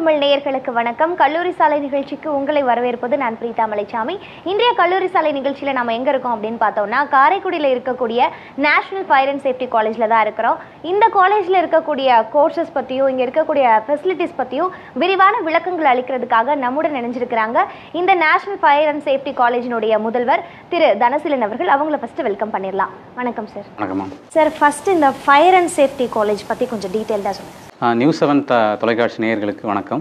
தமிழ் நேயர்களுக்கு வணக்கம் கல்லூரி சாலை நிகழ்ச்சிக்கு உங்களை வரவேற்பது நான் பிரீதா மலைச்சாமி இன்றைய கல்லூரி சாலை நிகழ்ச்சியில நம்ம எங்க இருக்கோம் அப்படின்னு பார்த்தோம்னா காரைக்குடியில் இருக்கக்கூடிய நேஷனல் ஃபயர் அண்ட் சேஃப்டி காலேஜ்ல தான் இருக்கிறோம் இந்த காலேஜ்ல இருக்கக்கூடிய கோர்சஸ் பத்தியும் இங்க இருக்கக்கூடிய ஃபெசிலிட்டிஸ் பத்தியும் விரிவான விளக்கங்கள் அளிக்கிறதுக்காக நம்முடன் இணைஞ்சிருக்கிறாங்க இந்த நேஷனல் ஃபயர் அண்ட் சேஃப்டி காலேஜினுடைய முதல்வர் திரு தனசீலன் அவர்கள் அவங்கள ஃபர்ஸ்ட் வெல்கம் பண்ணிடலாம் வணக்கம் சார் வணக்கம்மா சார் ஃபர்ஸ்ட் இந்த ஃபயர் அண்ட் சேஃப்டி காலேஜ் பத்தி கொஞ்சம் டீட்டெயில்டாக சொல்லுங்க ஆ, நியூஸ் செவன் த தொலைக்காட்சி நேயர்களுக்கு வணக்கம்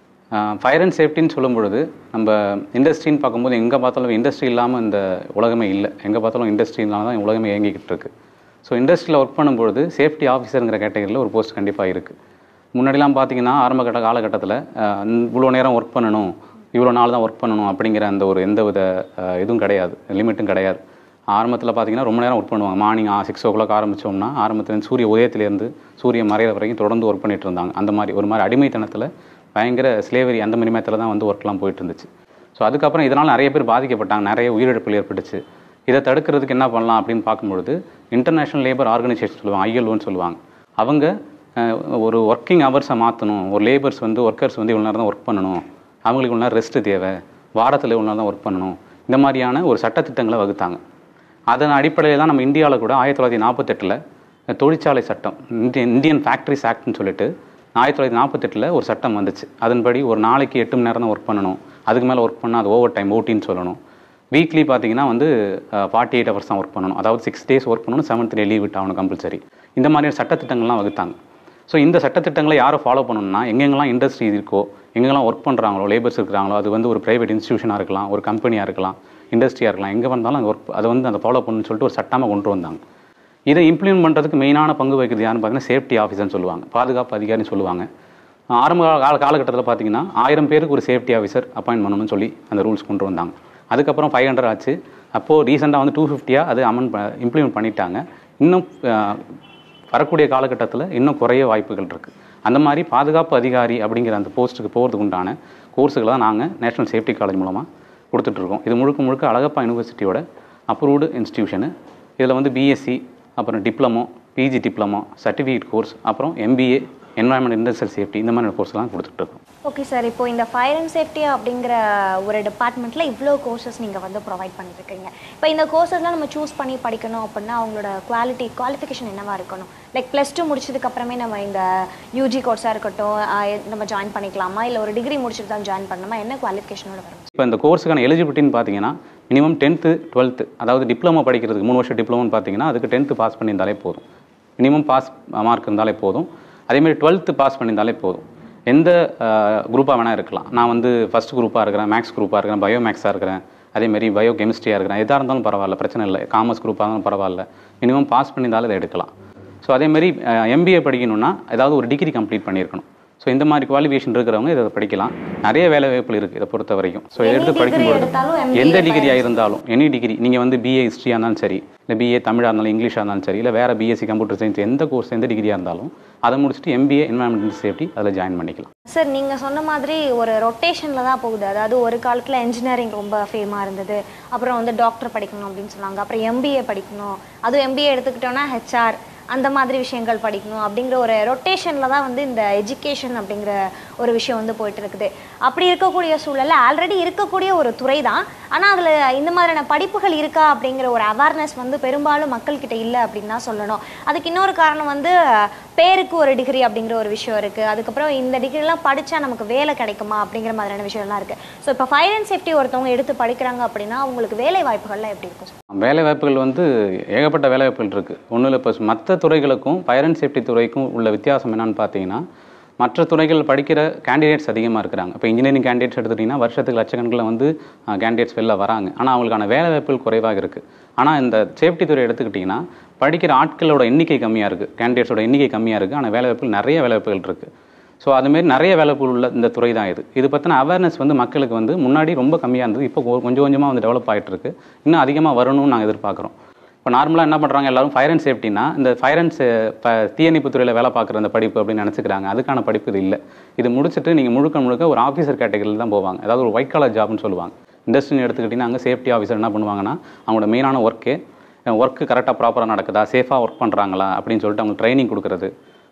ஃபயர் அண்ட் சேஃப்டின்னு சொல்லும் பொழுது நம்ம இண்டஸ்ட்ரின்னு பார்க்கும்போது எங்கே பார்த்தாலும் இண்டஸ்ட்ரி இல்லாமல் இந்த உலகமே இல்லை எங்கே பார்த்தாலும் இண்டஸ்ட்ரி இல்லாமல் தான் உலகமே இயங்கிக்கிட்டு இருக்கு ஸோ இண்டஸ்ட்ரியில் ஒர்க் பண்ணும்பொழுது சேஃப்டி ஆஃபீஸருங்கிற கேட்டகரியில் ஒரு போஸ்ட் கண்டிப்பாக இருக்குது முன்னாடிலாம் பார்த்தீங்கன்னா ஆரம்ப கட்ட காலகட்டத்தில் இவ்வளோ நேரம் ஒர்க் பண்ணணும் இவ்வளோ நாள் தான் ஒர்க் பண்ணணும் அப்படிங்கிற அந்த ஒரு எந்த வித ஆ, இதுவும் கிடையாது லிமிட்டும் கிடையாது ஆரம்பத்தில் பார்த்தீங்கன்னா ரொம்ப நேரம் ஒர்க் பண்ணுவாங்க மார்னிங் சிக்ஸ் ஓ கிளாக் ஆரம்பித்தோம்னா ஆரம்பத்துலேருந்து சூரிய உதயத்திலேருந்து சூரிய மறையிற வரைக்கும் தொடர்ந்து ஒர்க் பண்ணிட்டு இருந்தாங்க அந்த மாதிரி ஒரு மாதிரி அடிமைத்தனத்தில் பயங்கர ஸ்லேவரி அந்த மாதிரி மேத்தில் தான் வந்து ஒர்க்லாம் போயிட்டு இருந்துச்சு ஸோ அதுக்கப்புறம் இதனால் நிறைய பேர் பாதிக்கப்பட்டாங்க நிறைய உயிரிழப்புகள் ஏற்பட்டுச்சு இதை தடுக்கிறதுக்கு என்ன பண்ணலாம் அப்படின்னு பார்க்கும்பொழுது இன்டர்நேஷனல் லேபர் ஆர்கனைசேஷன் சொல்லுவாங்க ஐஎல்ஓன்னு சொல்லுவாங்க அவங்க அஹ், ஒரு ஒர்க்கிங் ஹவர்ஸை மாற்றணும் ஒரு லேபர்ஸ் வந்து ஒர்க்கர்ஸ் வந்து இவ்வளோ நேரம் தான் ஒர்க் பண்ணணும் அவங்களுக்கு இவ்வளோ நேரம் ரெஸ்ட்டு தேவை வாரத்தில் இவ்வளோ நேரம் தான் ஒர்க் பண்ணணும் இந்த மாதிரியான ஒரு சட்டத்திட்டங்களை வகுத்தாங்க அதன் அடிப்படையில் தான் நம்ம இந்தியாவில் கூட ஆயிரத்தி தொள்ளாயிரத்தி நாற்பத்தெட்டில் தொழிற்சாலை சட்டம் இந்தியன் இந்தியன் ஃபேக்ட்ரிஸ் ஆக்ட்னு சொல்லிட்டு ஆயிரத்தி தொள்ளாயிரத்தி நாற்பத்தெட்டில் ஒரு சட்டம் வந்துச்சு அதன்படி ஒரு நாளைக்கு எட்டு மணி நேரம் தான் ஒர்க் பண்ணணும் அதுக்கு மேலே ஒர்க் பண்ணால் அது ஓவர் டைம் ஓட்டின்னு சொல்லணும் வீக்லி பார்த்தீங்கன்னா வந்து ஃபார்ட்டி எயிட் ஹவர்ஸ் தான் ஒர்க் பண்ணணும் அதாவது சிக்ஸ் டேஸ் ஒர்க் பண்ணணும் செவன்த் டே லீவ் விட் ஆகணும் கம்பல்சரி இந்த மாதிரியான சட்டத்திட்டங்கள்லாம் வகுத்தாங்க ஸோ இந்த சட்டத்திட்டங்களை யாரை ஃபாலோ பண்ணணும்னா எங்கெங்கெல்லாம் இண்டஸ்ட்ரி இருக்கோ எங்கெங்கெல்லாம் ஒர்க் பண்ணுறாங்களோ லேபர்ஸ் இருக்கிறாங்களோ அது வந்து ஒரு ப்ரைவேட் இன்ஸ்டியூஷனாக இருக்கலாம் ஒரு கம்பெனியாக இருக்கலாம் இண்டஸ்ட்ரியாக இருக்கலாம் எங்கே வந்தாலும் அந்த ஒர்க் அதை வந்து அந்த ஃபாலோ பண்ணணும்னு சொல்லிட்டு ஒரு சட்டமாக கொண்டு வந்தாங்க இதை இம்ப்ளிமெண்ட் பண்ணுறதுக்கு மெயினான பங்கு வகிக்கிறது யாருன்னு பார்த்தீங்கன்னா சேஃப்டி ஆஃபீஸர்னு சொல்லுவாங்க பாதுகாப்பு அதிகாரின்னு சொல்லுவாங்க ஆரம்ப கால கால காலகட்டத்தில் பார்த்தீங்கன்னா ஆயிரம் பேருக்கு ஒரு சேஃப்டி ஆஃபீஸர் அப்பாயின்ட் பண்ணணும்னு சொல்லி அந்த ரூல்ஸ் கொண்டு வந்தாங்க அதுக்கப்புறம் ஃபைவ் ஹண்ட்ரட் ஆச்சு அப்போது ரீசெண்டாக வந்து டூ ஃபிஃப்டியாக அது அமன் இம்ப்ளிமெண்ட் பண்ணிட்டாங்க இன்னும் அஹ், வரக்கூடிய காலகட்டத்தில் இன்னும் குறைய வாய்ப்புகள் இருக்குது அந்த மாதிரி பாதுகாப்பு அதிகாரி அப்படிங்கிற அந்த போஸ்ட்டுக்கு போகிறதுக்கு உண்டான கோர்ஸுகளை தான் நாங்கள் நேஷனல் சேஃப்டி காலேஜ் மூலமாக கொடுத்துட்ருக்கோம் இது முழுக்க முழுக்க அழகப்பா யூனிவர்சிட்டியோட அப்ரூவ்டு இன்ஸ்டிடியூஷனு இதில் வந்து பிஎஸ்சி அப்புறம் diploma PG diploma certificate course அப்புறம் எம்பிஏ என்வாயன்மெண்ட் இண்டஸ்ட்ரியல் சேஃப்டி இந்த மாதிரி கோர்ஸ்லாம் கொடுத்துட்ருக்கோம் ஓகே சார் இப்போ இந்த ஃபயர் அண்ட் சேஃப்டி அப்படிங்கிற ஒரு டிபார்ட்மெண்ட்ல இவ்வளோ கோர்சஸ் நீங்கள் வந்து ப்ரொவைட் பண்ணியிருக்கீங்க இப்போ இந்த கோர்சஸ்லாம் நம்ம சூஸ் பண்ணி படிக்கணும் அப்படின்னா அவங்களோட குவாலிட்டி குவாலிஃபிகேஷன் என்னவா இருக்கணும் லைக் ப்ளஸ் டூ முடிச்சதுக்கு அப்புறமே நம்ம இந்த யூஜி கோர்ஸாக இருக்கட்டும் ஆஹ் நம்ம ஜாயின் பண்ணிக்கலாமா இல்லை ஒரு டிகிரி முடிச்சுட்டு தான் ஜாயின் பண்ணணுமா என்ன குவாலிஃபிகேஷனோட வரும் இப்போ இந்த கோர்ஸுக்கான எலிஜிபிலிட்டின்னு பார்த்தீங்கன்னா மினிமம் டென்த்து டுவெல்த்து அதாவது டிப்ளமோ படிக்கிறதுக்கு மூணு வருஷம் டிப்ளமோன்னு பார்த்தீங்கன்னா அதுக்கு டென்த்து பாஸ் பண்ணியிருந்தாலே போதும் மினிமம் பாஸ் மார்க் இருந்தாலே போதும் அதேமாதிரி டுவெல்த்து பாஸ் பண்ணியிருந்தாலே போதும் எந்த குரூப்பாக வேணால் இருக்கலாம் நான் வந்து ஃபஸ்ட் குரூப்பாக இருக்கிறேன் மேக்ஸ் குரூப்பாக இருக்கிறேன் பயோ மேக்ஸாக இருக்கிறேன் அதேமாதிரி பயோ கெமிஸ்ட்ரியாக இருக்கிறேன் எதாக இருந்தாலும் பரவாயில்ல பிரச்சனை இல்லை காமர்ஸ் குரூப்பாக இருந்தாலும் பரவாயில்ல மினிமம் பாஸ் பண்ணியிருந்தாலும் இதை எடுக்கலாம் ஸோ அதேமாதிரி எம்பிஏ படிக்கணும்னா ஏதாவது ஒரு டிகிரி கம்ப்ளீட் பண்ணியிருக்கணும் ஸோ இந்த மாதிரி குவாலிஃபிகேஷன் இருக்கிறவங்க இதை படிக்கலாம் நிறைய வேலை வாய்ப்புகள் இருக்குது இதை பொறுத்த வரைக்கும் ஸோ Any எடுத்து degree படிக்கும்போது எடுத்தாலும் MBA எந்த டிகிரியாக இருந்தாலும் எனி டிகிரி நீங்கள் வந்து பிஏ ஹிஸ்ட்ரியாக இருந்தாலும் சரி இல்லை பிஏ தமிழாக இருந்தாலும் இங்கிலீஷாக இருந்தாலும் சரி இல்லை வேறு பிஎஸ்சி கம்ப்யூட்டர் சயின்ஸ் எந்த கோர்ஸ் எந்த டிகிரியாக இருந்தாலும் அதை முடிச்சுட்டு எம்பிஏ என்வரன்மெண்டல் சேஃப்டி அதில் ஜாயின் பண்ணிக்கலாம் சார் நீங்கள் சொன்ன மாதிரி ஒரு ரொட்டேஷனில் தான் போகுது அதாவது ஒரு காலத்தில் இன்ஜினியரிங் ரொம்ப ஃபேமாக இருந்தது அப்புறம் வந்து டாக்டர் படிக்கணும் அப்படின்னு சொன்னாங்க அப்புறம் எம்பிஏ படிக்கணும் அதுவும் எம்பிஏ எடுத்துக்கிட்டோன்னா ஹெச்ஆர் அந்த மாதிரி விஷயங்கள் படிக்கணும் அப்படிங்கிற ஒரு ரொட்டேஷனில் தான் வந்து இந்த எஜுகேஷன் அப்படிங்கிற ஒரு விஷயம் வந்து போயிட்டு இருக்குது அப்படி இருக்கக்கூடிய சூழல்ல ஆல்ரெடி இருக்கக்கூடிய ஒரு துறை தான் ஆனால் அதில் இந்த மாதிரியான படிப்புகள் இருக்கா அப்படிங்கிற ஒரு அவேர்னஸ் வந்து பெரும்பாலும் மக்கள்கிட்ட இல்லை அப்படின்னு தான் சொல்லணும் அதுக்கு இன்னொரு காரணம் வந்து பேருக்கு ஒரு டிகிரி அப்படிங்கிற ஒரு விஷயம் இருக்குது அதுக்கப்புறம் இந்த டிகிரிலாம் படித்தா நமக்கு வேலை கிடைக்குமா அப்படிங்கிற மாதிரியான விஷயம்லாம் இருக்குது ஸோ இப்போ ஃபயர் அண்ட் சேஃப்டி ஒருத்தவங்க எடுத்து படிக்கிறாங்க அப்படின்னா அவங்களுக்கு வேலை வாய்ப்புகள்லாம் எப்படி இருக்கும் சார் வேலை வாய்ப்புகள் வந்து ஏகப்பட்ட வேலை வாய்ப்புகள் இருக்குது ஒன்றும் இல்லை இப்போ மற்ற துறைகளுக்கும் ஃபயர் அண்ட் சேஃப்டி துறைக்கும் உள்ள வித்தியாசம் என்னன்னு பார்த்தீங்கன்னா மற்ற துறைகள் படிக்கிற கேண்டிடேட்ஸ் அதிகமாக இருக்கிறாங்க இப்போ இன்ஜினியரிங் கேண்டிடேட்ஸ் எடுத்துக்கிட்டிங்கன்னா வருஷத்துக்கு லட்சக்கணக்கில் வந்து கேண்டிடேட்ஸ் வெளில வராங்க ஆனால் அவங்களுக்கான வேலை வாய்ப்புகள் குறைவாக இருக்குது ஆனால் இந்த சேஃப்டி துறை எடுத்துக்கிட்டிங்கன்னா படிக்கிற ஆட்களோட எண்ணிக்கை கம்மியாக இருக்குது கேண்டிடேட்ஸோட எண்ணிக்கை கம்மியாக இருக்குது ஆனால் வேலை வாய்ப்புகள் நிறைய வேலை வாய்ப்புகள் இருக்குது ஸோ அதுமாரி நிறைய வேலைப்புகள் உள்ள இந்த துறை தான் இது இது பற்றின அவேர்னஸ் வந்து மக்களுக்கு வந்து முன்னாடி ரொம்ப கம்மியாக இருந்தது இப்போ கொ- கொஞ்சம் கொஞ்சமாக வந்து டெவலப் ஆகிட்டு இருக்கு இன்னும் அதிகமாக வரணும்னு நாங்கள் எதிர்பார்க்குறோம் இப்போ நார்மலாக என்ன பண்ணுறாங்க எல்லாரும் ஃபயர் அண்ட் சேஃப்டினா இந்த ஃபயர் அண்ட் தீயணைப்பு துறையில் வேலை பார்க்குற அந்த படிப்பு அப்படின்னு நினச்சிக்கிறாங்க அதுக்கான படிப்பு இது இல்லை இது முடிச்சுட்டு நீங்கள் முழுக்க முழுக்க ஒரு ஆஃபீஸர் கேட்டகரியில் தான் போவாங்க அதாவது ஒரு ஒயிட் காலர் ஜாப்னு சொல்லுவாங்க இண்டஸ்ட்ரின்னு எடுத்துக்கிட்டிங்கன்னா அங்கே சேஃப்டி ஆஃபீஸர் என்ன பண்ணுவாங்கன்னா அவங்களோட மெயினான ஒர்க்கே ஒர்க்கு கரெக்டாக ப்ராப்பராக நடக்குதா சேஃபாக ஒர்க் பண்ணுறாங்களா அப்படின்னு சொல்லிட்டு அவங்களுக்கு ட்ரைனிங் கொடுக்குறது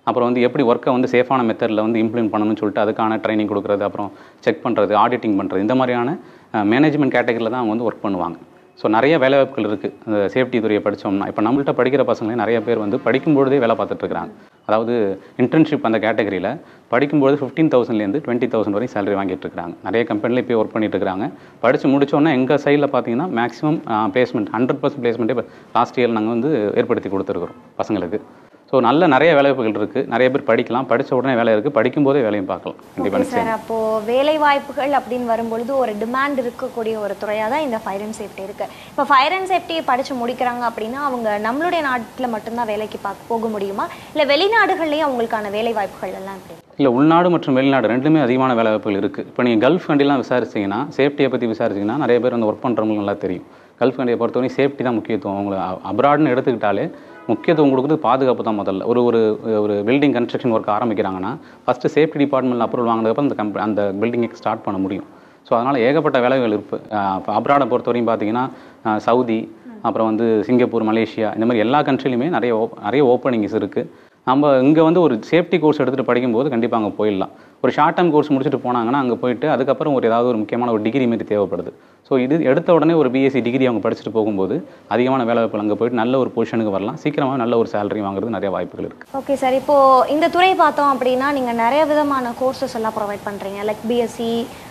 அப்புறம் வந்து எப்படி ஒர்க்கை வந்து சேஃபான மெத்தடில் வந்து இம்ப்ளிமெண்ட் பண்ணணும்னு சொல்லிட்டு அதுக்கான ட்ரைனிங் கொடுக்குறது அப்புறம் செக் பண்ணுறது ஆடிட்டிங் பண்ணுறது இந்த மாதிரியான மேனேஜ்மெண்ட் கேட்டகரியில் தான் அவங்க வந்து ஒர்க் பண்ணுவாங்க ஸோ நிறைய வேலைவாய்ப்புகள் இருக்குது அந்த சேஃப்டி துறையை படித்தோம்னா இப்போ நம்மள்ட்ட படிக்கிற பசங்களே நிறைய பேர் வந்து படிக்கும்பொழுதே வேலை பார்த்துட்டு இருக்காங்க அதாவது இன்டர்ன்ஷிப் அந்த கேட்டகரியில் படிக்கும்போது ஃபிஃப்டீன் தௌசண்ட்லேருந்து டுவெண்ட்டி தௌசண்ட் வரையும் சேலரி வாங்கிட்டு இருக்காங்க நிறைய கம்பெனியில் இப்போ ஒர்க் பண்ணிட்டு இருக்காங்க படித்து முடிச்சோன்னே எங்கள் சைடில் பார்த்தீங்கன்னா மேக்ஸிமம் பிளேஸ்மெண்ட் ஹண்ட்ரட் பர்சன்ட் பிளேஸ்மெண்ட்டே இப்போ லாஸ்ட் இயர் நாங்கள் வந்து ஏற்படுத்தி கொடுத்துருக்குறோம் பசங்களுக்கு ஸோ நல்ல நிறைய வேலைவாய்ப்புகள் இருக்குது நிறைய பேர் படிக்கலாம் படித்த உடனே வேலை இருக்குது படிக்கும்போதே வேலையும் பார்க்கலாம் கண்டிப்பாக ஓகே சார் அப்போ வேலை வாய்ப்புகள் அப்படின்னு வரும்பொழுது ஒரு டிமாண்ட் இருக்கக்கூடிய ஒரு துறையாக தான் இந்த ஃபயர் அண்ட் சேஃப்டி இருக்கு இப்போ ஃபயர் அண்ட் சேஃப்டி படிச்சு முடிக்கிறாங்க அப்படின்னா அவங்க நம்மளுடைய நாட்டில் மட்டும்தான் வேலைக்கு பார்க்க போக முடியுமா இல்லை வெளிநாடுகள்லேயும் அவங்களுக்கான வேலை வாய்ப்புகள் எல்லாம் எப்படி இல்லை உள்நாடு மற்றும் வெளிநாடு ரெண்டுமே அதிகமான வேலைவாய்ப்புகள் இருக்குது இப்போ நீங்கள் கல்ஃப் கண்ட்ரிலாம் விசாரிச்சிங்கன்னா சேஃப்டியை பற்றி விசாரிச்சிங்கன்னா நிறைய பேர் வந்து ஒர்க் பண்ணுறவங்களுக்கு நல்லா தெரியும் கல்ஃப் கண்ட்ரியை பொறுத்தவரை சேஃப்டி தான் முக்கியத்துவம் அவங்கள அப்ராட்னு எடுத்துக்கிட்டாலே முக்கியத்துவம் கொடுக்குறது பாதுகாப்பு தான் முதல்ல ஒரு ஒரு ஒரு பில்டிங் கன்ஸ்ட்ரக்ஷன் ஒர்க் ஆரம்பிக்கிறாங்கன்னா ஃபஸ்ட்டு சேஃப்டி டிபார்ட்மெண்ட் அப்ரூவல் வாங்கினதுக்கப்புறம் அந்த கம்ப அந்த பில்டிங்கை ஸ்டார்ட் பண்ண முடியும் ஸோ அதனால் ஏகப்பட்ட வேலைகள் இருக்குது இப்போ அப்ராடை பொறுத்தவரையும் பார்த்தீங்கன்னா அஹ், சவுதி அப்புறம் வந்து சிங்கப்பூர் மலேசியா இந்த மாதிரி எல்லா கண்ட்ரிலையுமே நிறைய op- நிறைய ஓப்பனிங்ஸ் இருக்குது நம்ம இங்கே வந்து ஒரு சேஃப்டி கோர்ஸ் எடுத்துகிட்டு படிக்கும்போது கண்டிப்பாக அங்கே போயிடலாம் ஒரு ஷார்ட் டேர்ம் கோர்ஸ் முடிச்சுட்டு போனாங்கன்னா அங்கே போயிட்டு அதுக்கப்புறம் ஒரு ஏதாவது ஒரு முக்கியமான ஒரு டிகிரி மாதிரி தேவைப்படுது ஸோ இது எடுத்த உடனே ஒரு பிஎஸ்சி டிகிரி அவங்க படிச்சுட்டு போகும்போது அதிகமான வேலை வாய்ப்புகள் அங்கே போயிட்டு நல்ல ஒரு பொசிஷனுக்கு வரலாம் சீக்கிரமாக நல்ல ஒரு சேலரி வாங்குறது நிறைய வாய்ப்புகள் இருக்குது ஓகே சார் இப்போ இந்த துறை பார்த்தோம் அப்படின்னா நீங்க நிறைய விதமான கோர்சஸ் எல்லாம் ப்ரொவைட் பண்றீங்க லைக் பிஎஸ்சி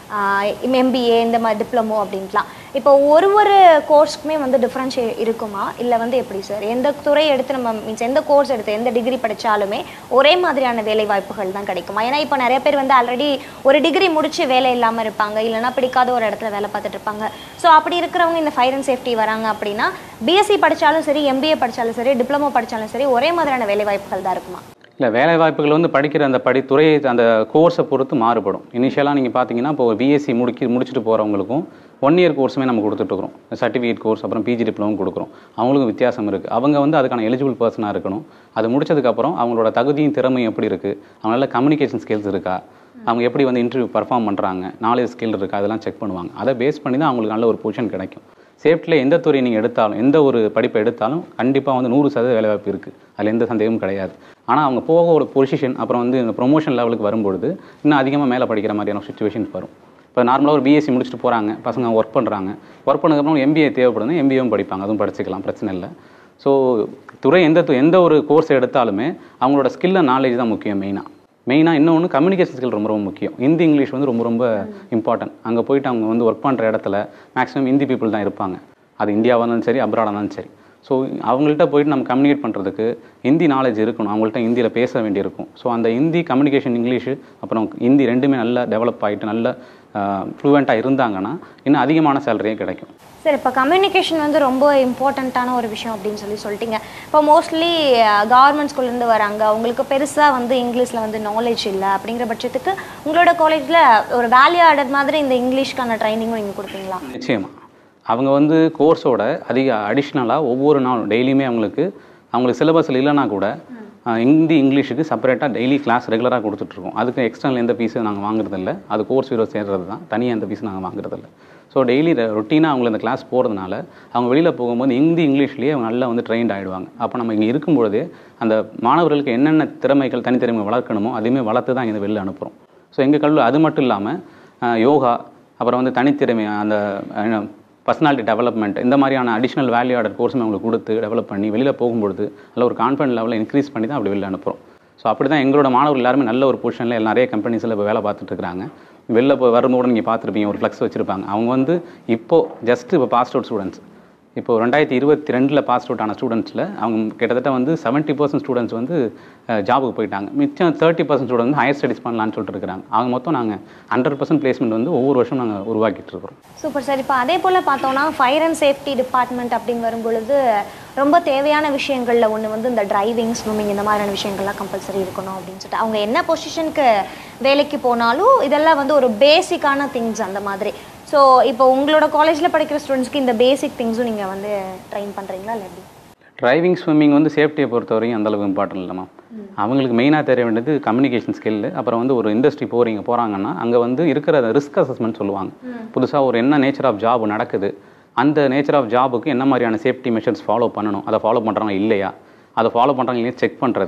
எம்பிஏ இந்த மாதிரி டிப்ளமோ அப்படின்ட்டுலாம் இப்போ ஒரு ஒரு கோர்ஸ்க்குமே வந்து டிஃப்ரென்ஷியே இருக்குமா இல்லை வந்து எப்படி சார் எந்த துறை எடுத்து நம்ம மீன்ஸ் எந்த கோர்ஸ் எடுத்து எந்த டிகிரி படிச்சாலுமே ஒரே மாதிரியான வேலை வாய்ப்புகள் தான் கிடைக்குமா ஏன்னா இப்போ நிறைய பேர் வந்து ஆல்ரெடி ஒரு டிகிரி முடிச்சு வேலை இல்லாமல் இருப்பாங்க இல்லைன்னா பிடிக்காத ஒரு இடத்துல வேலை பார்த்துட்டு இருப்பாங்க ஸோ அப்படி இருக்கிறவங்க இந்த ஃபயர் அண்ட் சேஃப்டி வராங்க அப்படின்னா பிஎஸ்சி படிச்சாலும் சரி எம்பிஏ படிச்சாலும் சரி டிப்ளமோ படிச்சாலும் சரி ஒரே மாதிரியான வேலை வாய்ப்புகள் தான் இருக்குமா இல்லை வேலை வாய்ப்புகள் வந்து படிக்கிற அந்த படி துறையை அந்த கோர்ஸை பொறுத்து மாறுபடும் இனிஷியலாக நீங்கள் பார்த்தீங்கன்னா இப்போ பிஎஸ்சி முடிக்கி முடிச்சுட்டு போகிறவங்களுக்கும் ஒன் இயர் கோர்ஸுமே நம்ம கொடுத்துட்ருக்குறோம் சர்டிஃபிகேட் கோர்ஸ் அப்புறம் பிஜி டிப்ளமோ கொடுக்குறோம் அவங்களுக்கும் வித்தியாசம் இருக்குது அவங்க வந்து அதுக்கான எலிஜிபிள் பர்சனாக இருக்கணும் அது முடிச்சதுக்கப்புறம் அவங்களோட தகுதியும் திறமையும் எப்படி இருக்குது அவங்களால கம்யூனிகேஷன் ஸ்கில்ஸ் இருக்கா அவங்க எப்படி வந்து இன்டர்வியூ பர்ஃபார்ம் பண்ணுறாங்க நாலேஜ் ஸ்கில் இருக்கா அதெல்லாம் செக் பண்ணுவாங்க அதை பேஸ் பண்ணி தான் அவங்களுக்கு நல்ல ஒரு பொசிஷன் கிடைக்கும் சேஃப்டியில் எந்த துறை நீங்கள் எடுத்தாலும் எந்த ஒரு படிப்பை எடுத்தாலும் கண்டிப்பாக வந்து நூறு சதவீத வேலைவாய்ப்பு இருக்குது அதில் எந்த சந்தேகமும் கிடையாது ஆனால் அவங்க போக ஒரு பொசிஷன் அப்புறம் வந்து இந்த ப்ரொமோஷன் லெவலுக்கு வரும்பொழுது இன்னும் அதிகமாக மேலே படிக்கிற மாதிரியான சுச்சுவேஷன்ஸ் வரும் இப்போ நார்மலாக ஒரு பிஎஸ்சி முடிச்சுட்டு போகிறாங்க பசங்க ஒர்க் பண்ணுறாங்க ஒர்க் பண்ணதுக்கப்புறம் எம்பிஏ தேவைப்படுது எம்பிஏவும் படிப்பாங்க அதுவும் படிச்சுக்கலாம் பிரச்சனை இல்லை ஸோ துறை எந்த து- எந்த ஒரு கோர்ஸ் எடுத்தாலுமே அவங்களோட ஸ்கில்ல நாலேஜ் தான் முக்கியம் மெயினாக மெயினாக இன்னொன்று கம்யூனிகேஷன் ஸ்கில் ரொம்ப ரொம்ப முக்கியம் ஹிந்தி இங்கிலீஷ் வந்து ரொம்ப ரொம்ப இம்பார்ட்டன்ட் அங்கே போயிட்டு அவங்க வந்து ஒர்க் பண்ணுற இடத்துல மேக்ஸிமம் ஹிந்தி பீப்புள் தான் இருப்பாங்க அது இந்தியாவாக இருந்தாலும் சரி அப்ராடாக இருந்தாலும் சரி ஸோ அவங்கள்ட்ட போயிட்டு நம்ம கம்யூனிகேட் பண்ணுறதுக்கு ஹிந்தி நாலேஜ் இருக்கணும் அவங்கள்ட்ட ஹிந்தியில் பேச வேண்டியிருக்கும் ஸோ அந்த ஹிந்தி கம்யூனிகேஷன் இங்கிலீஷு அப்புறம் ஹிந்தி ரெண்டுமே நல்லா டெவலப் ஆகிட்டு நல்ல ஃப்ளூவெண்ட்டாக இருந்தாங்கன்னா இன்னும் அதிகமான சேலரியே கிடைக்கும் சார் இப்போ கம்யூனிகேஷன் வந்து ரொம்ப இம்பார்ட்டண்ட்டான ஒரு விஷயம் அப்படின்னு சொல்லி சொல்லிட்டீங்க இப்போ மோஸ்ட்லி கவர்மெண்ட் ஸ்கூல்லேருந்து வராங்க அவங்களுக்கு பெருசாக வந்து இங்கிலீஷில் வந்து நாலேஜ் இல்லை அப்படிங்கிற பட்சத்துக்கு உங்களோட காலேஜில் ஒரு வேல்யூ ஆடட் மாதிரி இந்த இங்கிலீஷ்க்கான ட்ரைனிங்கும் நீங்கள் கொடுப்பீங்களா நிச்சயமா அவங்க வந்து கோர்ஸோட அதிக அடிஷ்னலாக ஒவ்வொரு நாளும் டெய்லியுமே அவங்களுக்கு அவங்களுக்கு சிலபஸில் இல்லைனா கூட ஆஹ், ஹிந்தி இங்கிலீஷுக்கு செப்பரேட்டாக டெய்லி கிளாஸ் ரெகுலராக கொடுத்துட்ருக்கோம் அதுக்கு எக்ஸ்டர்னல் எந்த ஃபீஸும் நாங்கள் வாங்குறதில்ல அது கோர்ஸ் வீரோ சேர்றது தான் தனியாக எந்த ஃபீஸும் நாங்கள் வாங்குறதில்ல ஸோ டெய்லி ரொட்டீனாக அவங்க அந்த கிளாஸ் போகிறதுனால அவங்க வெளியில் போகும்போது ஹிந்தி இங்கிலீஷ்லேயே அவங்க நல்லா வந்து ட்ரெயின்ட் ஆகிடுவாங்க அப்போ நம்ம இங்கே இருக்கும்பொழுதே அந்த மாணவர்களுக்கு என்னென்ன திறமைகள் தனித்திறமை வளர்க்கணுமோ அதையுமே வளர்த்து தான் இங்கே வெளில அனுப்புகிறோம் ஸோ எங்கள் கல்லூரி அது மட்டும் இல்லாமல் யோகா அப்புறம் வந்து தனித்திறமை அந்த பர்சனாலிட்டி டெவலப்மெண்ட் இந்த மாதிரியான அடிஷ்னல் வேல்யூ ஆர்டர் கோர்ஸும் அவங்களுக்கு கொடுத்து டெவலப் பண்ணி வெளியில் போகும்பொழுது நல்ல ஒரு கான்ஃபிடன்ட் லெவலில் இன்க்ரீஸ் பண்ணி தான் அப்படி வெளில அனுப்புகிறோம் ஸோ அப்படி தான் எங்களோட மாணவர்கள் எல்லாருமே நல்ல ஒரு பொசிஷனில் நிறைய கம்பெனிஸில் இப்போ வேலை பார்த்துட்டு இருக்காங்க வெளில போய் வரும்போது நீங்கள் பார்த்துருப்பீங்க ஒரு ஃப்ளெக்ஸ் வச்சுருப்பாங்க அவங்க வந்து இப்போ ஜஸ்ட் இப்போ பாஸ்ட் அவுட் ஸ்டூடெண்ட்ஸ் இப்போ ரெண்டாயிரத்தி இருபத்தி ரெண்டில் பாஸ் அவுட் ஆன ஸ்டூடெண்ட்ஸில் அவங்க கிட்டத்தட்ட வந்து செவன்ட்டி பர்சன்ட் ஸ்டூடெண்ட்ஸ் வந்து ஜாபுக்கு போயிட்டாங்க மிச்சம் தேர்ட்டி பர்சன்ட் ஸ்டூடெண்ட் வந்து ஹையர் ஸ்டடிஸ் பண்ணலான்னு சொல்லிட்டு இருக்காங்க அவங்க மொத்தம் நாங்கள் ஹண்ட்ரட் பர்சன்ட் பிளேஸ்மெண்ட் வந்து ஒவ்வொரு வருஷம் நாங்கள் உருவாக்கிட்டு இருக்கிறோம் சூப்பர் சார் இப்போ அதே போல் பார்த்தோம்னா ஃபயர் அண்ட் சேஃப்டி டிபார்ட்மெண்ட் அப்படின்னு வரும்பொழுது ரொம்ப தேவையான விஷயங்களில் ஒன்று வந்து இந்த டிரைவிங் ஸ்விம்மிங் இந்த மாதிரியான விஷயங்கள்லாம் கம்பல்சரி இருக்கணும் அப்படின்னு சொல்லிட்டு அவங்க என்ன பொசிஷனுக்கு வேலைக்கு போனாலும் இதெல்லாம் வந்து ஒரு பேசிக்கான திங்ஸ் அந்த மாதிரி ஸோ இப்போ உங்களோட காலேஜில் படிக்கிற ஸ்டூடெண்ட்ஸ்க்கு இந்த பேசிக் திங்ஸும் நீங்கள் வந்து ட்ரைன் பண்ணுறீங்களா இல்லை எப்படி டிரைவிங் ஸ்விம்மிங் வந்து சேஃப்டியை பொறுத்தவரையும் அந்த அளவுக்கு இம்பார்ட்டன்ட் இல்லைம்மா அவங்களுக்கு மெயினாக தெரிய வேண்டியது கம்யூனிகேஷன் ஸ்கில் அப்புறம் வந்து ஒரு இண்டஸ்ட்ரி போகிறீங்க போகிறாங்கன்னா அங்கே வந்து இருக்கிற ரிஸ்க் அசஸ்மெண்ட் சொல்லுவாங்க புதுசாக ஒரு என்ன நேச்சர் ஆஃப் ஜாப் நடக்குது அந்த நேச்சர் ஆஃப் ஜாபுக்கு என்ன மாதிரியான சேஃப்டி மெஷர்ஸ் ஃபாலோ பண்ணணும் அதை ஃபாலோ பண்ணுறாங்க இல்லையா அதை ஃபாலோ பண்ணுறாங்க இல்லையா செக் பண்ணுறது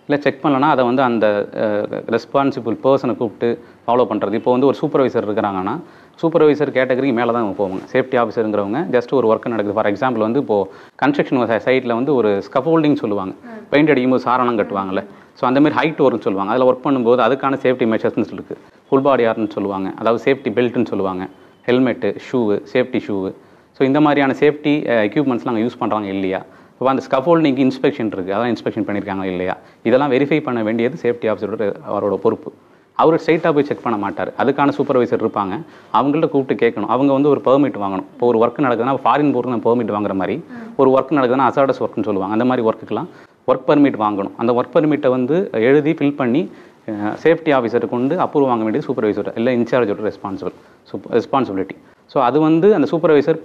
இல்லை செக் பண்ணலன்னா அதை வந்து அந்த ரெஸ்பான்சிபிள் பர்சனை கூப்பிட்டு ஃபாலோ பண்ணுறது இப்போ வந்து ஒரு சூப்பர்வைசர் இருக்கிறாங்கன்னா சூப்பர்வைசர் கேட்டகரிக்கு மேலே தான் அவங்க போவாங்க சேஃப்டி ஆஃபீஸருங்கிறவங்க ஜஸ்ட் ஒரு ஒர்க் நடக்குது ஃபார் எக்ஸாம்பிள் வந்து இப்போது கன்ஸ்ட்ரக்ஷன் சைட்டில் வந்து ஒரு ஸ்கஃபோல்டிங் சொல்லுவாங்க பெயிண்ட் அடிக்கும்போது சாரணம் கட்டுவாங்கல்ல ஸோ அந்த மாதிரி ஹைட் வரும்னு சொல்லுவாங்க அதில் ஒர்க் பண்ணும்போது அதுக்கான சேஃப்டி மெஷர்ஸ்னு இருக்குது ஃபுல் பாடி ஆர்னு சொல்லுவாங்க அதாவது சேஃப்டி பெல்ட்னு சொல்லுவாங்க helmet shoe safety shoe so இந்த மாதிரியான சேஃப்டி எக்யூப்மெண்ட்ஸ்லாம் அங்கே யூஸ் பண்ணுறாங்க இல்லையா இப்போ அந்த ஸ்கஃபோல்டிங்க்கு இன்ஸ்பெக்ஷன் இருக்குது அதான் இன்ஸ்பெக்ஷன் பண்ணியிருக்காங்க இல்லையா இதெல்லாம் வெரிஃபை பண்ண வேண்டியது சேஃப்டி ஆஃபீஸரோட அவரோட பொறுப்பு அவர் ஸ்ட்ரைட்டாக போய் செக் பண்ண மாட்டார் அதுக்கான சூப்பர்வைசர் இருப்பாங்க அவங்கள்ட்ட கூப்பிட்டு கேட்கணும் அவங்க வந்து ஒரு பெர்மிட் வாங்கணும் இப்போ ஒரு ஒர்க் நடக்குதுன்னா ஃபாரின் போருக்கு நம்ம பெர்மிட் வாங்குற மாதிரி ஒரு ஒர்க் நடக்குதுன்னா அசாடஸ் ஒர்க்னு சொல்லுவாங்க அந்த மாதிரி ஒர்க்குக்கெல்லாம் ஒர்க் பர்மிட் வாங்கணும் அந்த ஒர்க் பர்மிட்டை வந்து எழுதி ஃபில் பண்ணி சேஃப்டி ஆஃபீஸருக்கு கொண்டு அப்ரூவ் வாங்க வேண்டியது சூப்பர்வைசர் இல்லை இன்சார்ஜோட ரெஸ்பான்சிபிள் ரெஸ்பான்சிபிலிட்டி ஸோ அது வந்து அந்த சூப்பர்வைசர்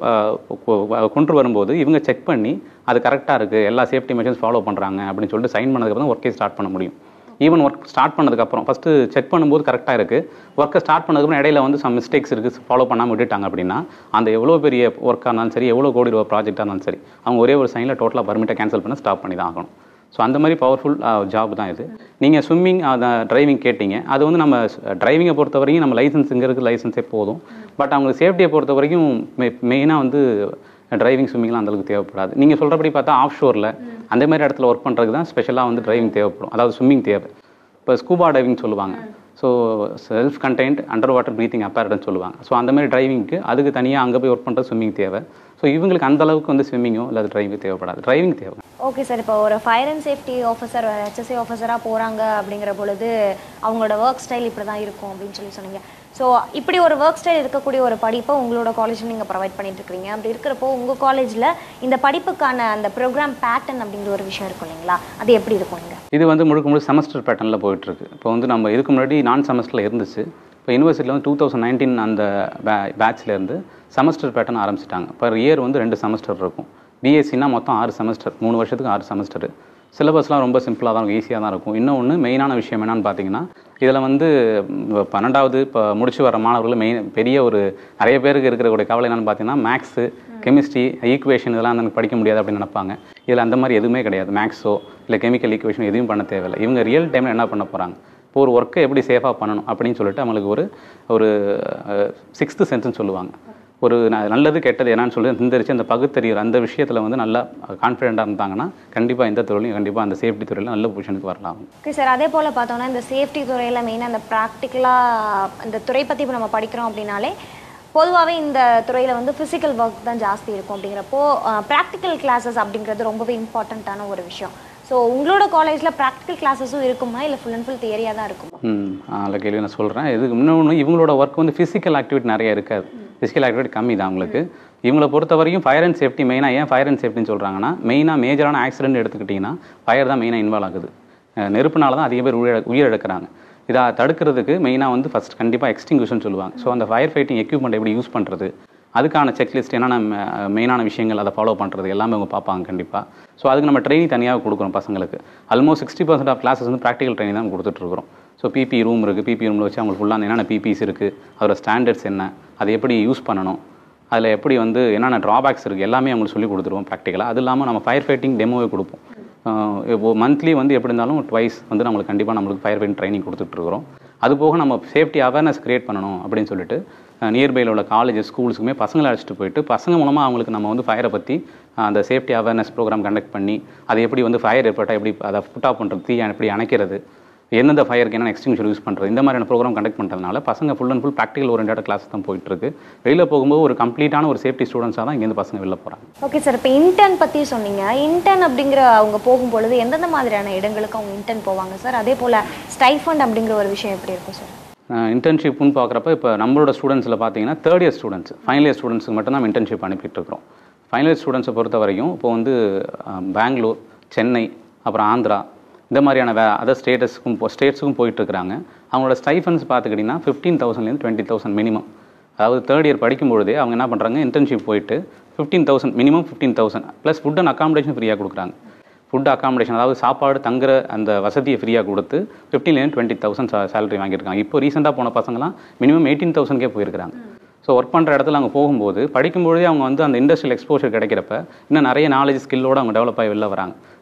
கொண்டு வரும்போது இவங்க செக் பண்ணி அது கரெக்டாக இருக்குது எல்லா சேஃப்டி மெஷர்ஸ் ஃபாலோ பண்ணுறாங்க அப்படின்னு சொல்லிட்டு சைன் பண்ணதுக்கப்புறம் ஒர்க்கே ஸ்டார்ட் பண்ண முடியும் ஈவன் ஒர்க் ஸ்டார்ட் பண்ணதுக்கப்புறம் ஃபஸ்ட்டு செக் பண்ணும்போது கரெக்டாக இருக்குது ஒர்க்கை ஸ்டார்ட் பண்ணதுக்கப்புறம் இடையில வந்து சம் மிஸ்டேக்ஸ் இருக்குது ஃபாலோ பண்ணாமல் விட்டுட்டாங்க அப்படின்னா அந்த எவ்வளோ பெரிய ஒர்க்காக இருந்தாலும் சரி எவ்வளோ கோடி ரூபா ப்ராஜெக்டாக இருந்தாலும் சரி அவங்க ஒரே ஒரு சைனில் டோட்டலாக பர்மிட்டை கேன்சல் பண்ண ஸ்டாப் பண்ணி தான் ஆகணும் ஸோ அந்த மாதிரி பவர்ஃபுல் ஜாப் தான் இது நீங்கள் ஸ்விம்மிங் டிரைவிங் கேட்டிங்க அது வந்து நம்ம டிரைவிங்கை பொறுத்த வரைக்கும் நம்ம லைசன்ஸ் இங்கே இருக்குது லைசன்ஸே போதும் பட் அவங்க சேஃப்டியை பொறுத்த வரைக்கும் மெயினாக வந்து டிரைவிங் ஸ்விம்மிங்லாம் அந்தளவுக்கு தேவைப்படாது நீங்கள் சொல்கிறபடி பார்த்தா ஆஃப் ஷோரில் அந்த மாதிரி இடத்துல ஒர்க் பண்ணுறதுக்கு தான் ஸ்பெஷலாக வந்து டிரைவிங் தேவைப்படும் அதாவது ஸ்விம்மிங் தேவை இப்போ ஸ்கூபா டைவிங் சொல்லுவாங்க so self contained under water breathing அப்பேரட்னு சொல்லுவாங்க ஸோ அந்த மாதிரி டிரைவிங்க்கு அதுக்கு தனியாக அங்கே போய் ஒர்க் பண்ணுறது ஸ்விம்மிங் தேவை ஸோ இவங்களுக்கு அந்த அளவுக்கு வந்து ஸ்விம்மிங்கோ இல்லை டிரைவிங் தேவைப்படாது டிரைவிங் தேவை ஓகே சார் இப்போ ஒரு fire and safety officer HSC ஆஃபீஸராக போகிறாங்க அப்படிங்கிற பொழுது அவங்களோட ஒர்க் ஸ்டைல் இப்படி தான் இருக்கும் அப்படின்னு சொல்லி சொன்னீங்க ஸோ இப்படி ஒரு ஒர்க் ஸ்டைல் இருக்கக்கூடிய ஒரு படிப்பை உங்களோட காலேஜில் நீங்கள் ப்ரொவைட் பண்ணிட்டு இருக்கீங்க அப்படி இருக்கிறப்போ உங்கள் காலேஜில் இந்த படிப்புக்கான அந்த ப்ரோக்ராம் பேட்டர்ன் அப்படிங்கிற ஒரு விஷயம் இருக்கும் இல்லைங்களா அது எப்படி இருக்கும் இங்கே இது வந்து முழுக்க முழுக்க செமஸ்டர் பேட்டர்னில் போயிட்டுருக்கு இப்போ வந்து நம்ம இதுக்கு முன்னாடி நான் செமஸ்டரில் இருந்துச்சு இப்போ யூனிவர்சிட்டியில் வந்து டூ தௌசண்ட் நைன்டீன் அந்த பே பேட்ச்லேருந்து செமஸ்டர் பேட்டர்ன் ஆரம்பிச்சிட்டாங்க பர் இயர் வந்து ரெண்டு செமஸ்டர் இருக்கும் பிஎஸ்சினா மொத்தம் ஆறு செமஸ்டர் மூணு வருஷத்துக்கு ஆறு செமஸ்டர் சிலபஸ்லாம் ரொம்ப சிம்பிளாக தான் இருக்கும் ஈஸியாக தான் இருக்கும் இன்னொன்று மெயினான விஷயம் என்னன்னு பார்த்தீங்கன்னா இதில் வந்து ம், பன்னெண்டாவது இப்போ முடிச்சு வர மாணவர்கள் மெயின் பெரிய ஒரு நிறைய பேருக்கு இருக்கக்கூடிய கவலை என்னன்னு பார்த்தீங்கன்னா மேக்ஸு கெமிஸ்ட்ரி ஈக்குவேஷன் இதெல்லாம் எனக்கு படிக்க முடியாது அப்படின்னு நினைப்பாங்க இதில் அந்த மாதிரி எதுவுமே கிடையாது மேக்ஸோ இல்லை கெமிக்கல் ஈக்குவேஷன் எதுவும் பண்ண தேவையில்லை இவங்க ரியல் டைமில் என்ன பண்ண போகிறாங்க இப்போ ஒரு ஒர்க்கை எப்படி சேஃபாக பண்ணணும் அப்படின்னு சொல்லிட்டு அவங்களுக்கு ஒரு ஒரு சிக்ஸ்த்து சென்ஸ்னு சொல்லுவாங்க ஒரு ந- நல்லது கெட்டது என்னன்னு சொல்லி சிந்தரிச்சு அந்த பகுத்தறிகிற அந்த விஷயத்தில் வந்து நல்லா கான்ஃபிடென்ட்டாக இருந்தாங்கன்னா கண்டிப்பாக இந்த துறையிலையும் கண்டிப்பாக அந்த சேஃப்டி துறையில் நல்ல பொசிஷனுக்கு வரலாம் ஓகே சார் அதே போல் பார்த்தோம்னா இந்த சேஃப்டி துறையில் மெயினாக அந்த ப்ராக்டிக்கலாக இந்த துறை பற்றி இப்போ நம்ம படிக்கிறோம் அப்படின்னாலே பொதுவாகவே இந்த துறையில் வந்து ஃபிசிக்கல் ஒர்க் தான் ஜாஸ்தி இருக்கும் அப்படிங்கிறப்போ ப்ராக்டிக்கல் கிளாஸஸ் அப்படிங்கிறது ரொம்பவே இம்பார்ட்டண்ட்டான ஒரு விஷயம் ஸோ உங்களோட காலேஜில் ப்ராக்டிக்கல் கிளாஸஸும் இருக்குமா இல்லை ஃபுல் அண்ட் ஃபுல் தியரியாக தான் இருக்குமா ம் நல்ல கேள்வி நான் சொல்கிறேன் இதுக்கு இன்னொன்று இவங்களோட ஒர்க் வந்து ஃபிசிக்கல் ஆக்டிவிட்டி நிறைய இருக்காது ஃபிசிக்கல் ஆக்டிவிட்டி கம்மி தான் அவங்களுக்கு இவங்களை பொறுத்த வரைக்கும் ஃபயர் அண்ட் சேஃப்டி மெயினாக ஏன் ஃபயர் அண்ட் சேஃப்டின்னு சொல்கிறாங்கன்னா மெயினாக மேஜரான ஆக்சிடென்ட் எடுத்துக்கிட்டிங்கன்னா ஃபயர் தான் மெயினாக இன்வால்வ் ஆகுது அஹ் நெருப்புனால தான் அதிக பேர் உயிர் உயிரிழக்கிறாங்க இதை தடுக்கிறதுக்கு மெயினாக வந்து ஃபஸ்ட் கண்டிப்பாக எக்ஸ்டிங்யூஷன் சொல்லுவாங்க ஸோ அந்த ஃபயர் ஃபைட்டிங் எக்யூப்மெண்ட் எப்படி யூஸ் பண்ணுறது அதுக்கான செக்லிஸ்ட் என்னென்ன மெயினான விஷயங்கள் அதை ஃபாலோ பண்ணுறது எல்லாமே அவங்க பார்ப்பாங்க கண்டிப்பாக ஸோ அதுக்கு நம்ம ட்ரைனிங் தனியாக கொடுக்குறோம் பசங்களுக்கு almost sixty percent of classes வந்து ப்ராக்டிகல் ட்ரைனிங் தான் கொடுத்துட்ருக்குறோம் ஸோ பிபி ரூம் இருக்குது பிபி ரூமில் வச்சு அவங்களுக்கு ஃபுல்லாக என்னென்ன பிபிஸ் இருக்குது அதோட ஸ்டாண்டர்ட்ஸ் என்ன அதை எப்படி யூஸ் பண்ணணும் அதில் எப்படி வந்து என்னென்ன ட்ராபேக்ஸ் இருக்குது எல்லாமே அவங்களுக்கு சொல்லி கொடுத்துருவோம் ப்ராக்டிக்கலாக அது இல்லாமல் நம்ம ஃபயர் ஃபைட்டிங் டெமோவே கொடுப்போம் ஆஹ் இப்போ மந்த்லி வந்து எப்படி இருந்தாலும் ட்வைஸ் வந்து நம்மளுக்கு கண்டிப்பாக நம்மளுக்கு ஃபயர் ஃபைட்டிங் ட்ரைனிங் கொடுத்துட்ருக்குறோம் அது போக நம்ம சேஃப்டி அவேர்னஸ் கிரியேட் பண்ணணும் அப்படின்னு சொல்லிட்டு நியர்பையில் உள்ள காலேஜஸ் ஸ்கூல்ஸுக்குமே பசங்களை அழைச்சிட்டு போயிட்டு பசங்க மூலமாக அவங்களுக்கு நம்ம வந்து ஃபயரை பற்றி அந்த சேஃப்டி அவேர்னஸ் ப்ரோக்ராம் கண்டக்ட் பண்ணி அதை எப்படி வந்து ஃபயர் ஏற்பட்டால் எப்படி அதை புட் ஆஃப் பண்ணுறது தீ எப்படி அணைக்கிறது எந்தெந்த ஃபயருக்கு என்ன எக்ஸ்டிங்ஷன் யூஸ் பண்ணுறது இந்த மாதிரியான ப்ரோக்ராம் கண்டக்ட் பண்ணுறதுனால பசங்க ஃபுல் அண்ட் ஃபுல் ப்ராக்டிகல் ஓரியன்டாக கிளாஸ் தான் போயிட்டு இருக்கு வெளியில் போகும்போது ஒரு கம்ப்ளீட்டான ஒரு சேஃப்டி ஸ்டூடெண்ட்ஸாக தான் இங்கேருந்து பசங்க வெளில போகிறாங்க ஓகே சார் இப்போ இன்டர்ன் பற்றி சொன்னீங்க இன்டர்ன் அப்படிங்கிற அவங்க போகும்பொழுது எந்தெந்த மாதிரியான இடங்களுக்கு அவங்க இன்டர்ன் போவாங்க சார் அதே போல் ஸ்டைஃபண்ட் அப்படிங்கிற ஒரு விஷயம் எப்படி இருக்கும் சார் இன்டர்ன்ஷிப்னு பார்க்குறப்ப இப்போ நம்மளோட ஸ்டூடெண்ட்ஸில் பார்த்தீங்கன்னா third year students final year ஸ்டூடெண்ட்ஸுக்கு மட்டும் தான் இன்டர்ன்ஷிப் அனுப்பிட்டு இருக்கிறோம் ஃபைனல் இயர் ஸ்டூடெண்ட்ஸை பொறுத்த வரைக்கும் இப்போ வந்து அஹ், பெங்களூர் சென்னை அப்புறம் ஆந்திரா இந்த மாதிரியான வே அதர் ஸ்டேட்டஸுக்கும் ஸ்டேட்ஸுக்கும் போயிட்டு இருக்கிறாங்க அவங்களோட ஸ்டைஃபன்ஸ் பார்த்துக்கிட்டிங்கன்னா ஃபிஃப்டீன் தௌசண்ட்லேருந்து டுவெண்ட்டி தௌசண்ட் மினிமம் அதாவது தேர்ட் இயர் படிக்கும்பொழுதே அவங்க என்ன பண்ணுறாங்க இன்டர்ன்ஷிப் போயிட்டு fifteen thousand minimum fifteen thousand plus food and accommodation ஃப்ரீயாக கொடுக்குறாங்க ஃபுட் அக்காமடேஷன் அதாவது சாப்பாடு தங்குற அந்த வசதியை ஃப்ரீயாக கொடுத்து ஃபிஃப்டீன்லேருந்து டுவெண்ட்டி தௌசண்ட் சேலரி வாங்கியிருக்காங்க இப்போ ரீசெண்டாக போன பசங்களாம் மினிமம் எயிட்டீன் தௌசண்ட்கே போயிருக்காங்க ஸோ ஒர்க் பண்ணுற இடத்துல அவங்க போகும்போது படிக்கும்பொழுதே அவங்க வந்து அந்த இண்டஸ்ட்ரியல் எக்ஸ்போஷர் கிடைக்கிறப்ப இன்னும் நிறைய நாலேஜ் ஸ்கில்லோடு அவங்க டெவலப் ஆகி வெளில வராங்க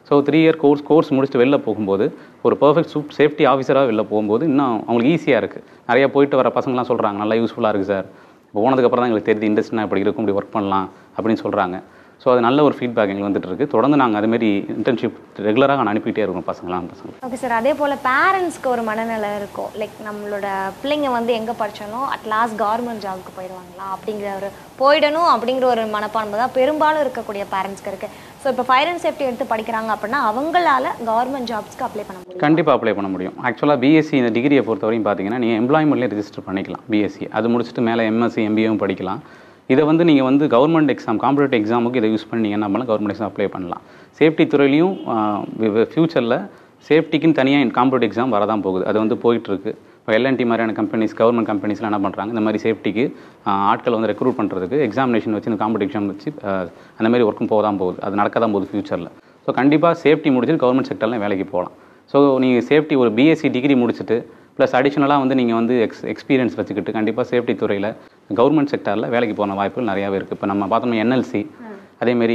so three year course course முடிச்சுட்டு வெளில போகும்போது ஒரு பர்ஃபெக்ட் சூப் சேஃப்டி ஆஃபீஸராக வெளில போகும்போது இன்னும் அவங்களுக்கு ஈஸியாக இருக்குது நிறைய போயிட்டு வர பசங்களாம் சொல்கிறாங்க நல்லா யூஸ்ஃபுல்லாக இருக்குது சார் போனதுக்கப்புறம் தான் எங்களுக்கு தெரியுது இண்டஸ்ட்ரினா இப்படி இருக்கும் இப்படி ஒர்க் பண்ணலாம் அப்படின்னு சொல்கிறாங்க ஸோ அது நல்ல ஒரு ஃபீட்பேக் எங்களுக்கு வந்துட்டு இருக்கு தொடர்ந்து நாங்கள் அதுமாரி இன்டர்ன்ஷிப் ரெகுலராக அனுப்பிட்டே இருக்கோம் பசங்களாம் பசங்க ஓகே சார் அதே போல் பேரண்ட்ஸ்க்கு ஒரு மனநிலை இருக்கும் லைக் நம்மளோட பிள்ளைங்க வந்து எங்கே படிச்சாலும் அட் லாஸ்ட் கவர்மெண்ட் ஜாபுக்கு போயிடுவாங்களா அப்படிங்கிற ஒரு போயிடணும் அப்படிங்கிற ஒரு மனப்பான்மை தான் பெரும்பாலும் இருக்கக்கூடிய பேரண்ட்ஸ்க்கு இருக்குது ஸோ இப்போ ஃபயர் அண்ட் சேஃப்டி எடுத்து படிக்கிறாங்க அப்படின்னா அவங்களால கவர்மெண்ட் ஜாப்ஸ்க்கு அப்ளை பண்ண முடியும் கண்டிப்பாக அப்ளை பண்ண முடியும் ஆக்சுவலாக பிஎஸ்சி இந்த டிகிரியை பொறுத்தவரையும் பார்த்தீங்கன்னா நீங்கள் எம்ப்ளாய்மெண்ட்லேயே ரெஜிஸ்டர் பண்ணிக்கலாம் பிஎஸ்சி அது முடிச்சுட்டு மேலே எம்எஸ்சி எம்பிஏவும் படிக்கலாம் இதை வந்து நீங்கள் வந்து கவர்மெண்ட் எக்ஸாம் காம்படிட்டிவ் எக்ஸாமுக்கு இதை யூஸ் பண்ணி நீங்கள் என்ன பண்ணலாம் கவர்மெண்ட் எக்ஸாம் அப்ளை பண்ணலாம் சேஃப்டி துறையிலையும் ஃப்யூச்சரில் சேஃப்டிக்குன்னு தனியாக காம்படிட்டிவ் எக்ஸாம் வரதான் போகுது அது வந்து போயிட்டுருக்கு இப்போ எல்என்டி மாதிரியான கம்பெனிஸ் கவர்மெண்ட் கம்பெனிஸ்லாம் என்ன பண்ணுறாங்க இந்த மாதிரி சேஃப்டிக்கு ஆட்கள் வந்து ரெக்ரூட் பண்ணுறதுக்கு எக்ஸாமினேஷன் வச்சு இந்த காம்படிட்டிவ் எக்ஸாம் வச்சு ஆஹ், அந்த மாதிரி ஒர்க்கும் போக தான் போகுது அது நடக்க தான் போகுது ஃப்யூச்சரில் ஸோ கண்டிப்பாக சேஃப்டி முடிச்சுட்டு கவர்மெண்ட் செக்டரில் வேலைக்கு போகலாம் ஸோ நீங்கள் சேஃப்டி ஒரு பிஎஸ்சி டிகிரி முடிச்சுட்டு ப்ளஸ் அடிஷ்னலாக வந்து நீங்கள் வந்து எக்ஸ் எக்ஸ்பீரியன்ஸ் வச்சுக்கிட்டு கண்டிப்பாக சேஃப்டி துறையில் கவர்மெண்ட் செக்டரில் வேலைக்கு போன வாய்ப்புகள் நிறையாவே இருக்குது இப்போ நம்ம பார்த்தோம்னா என்எல்சி அதேமாரி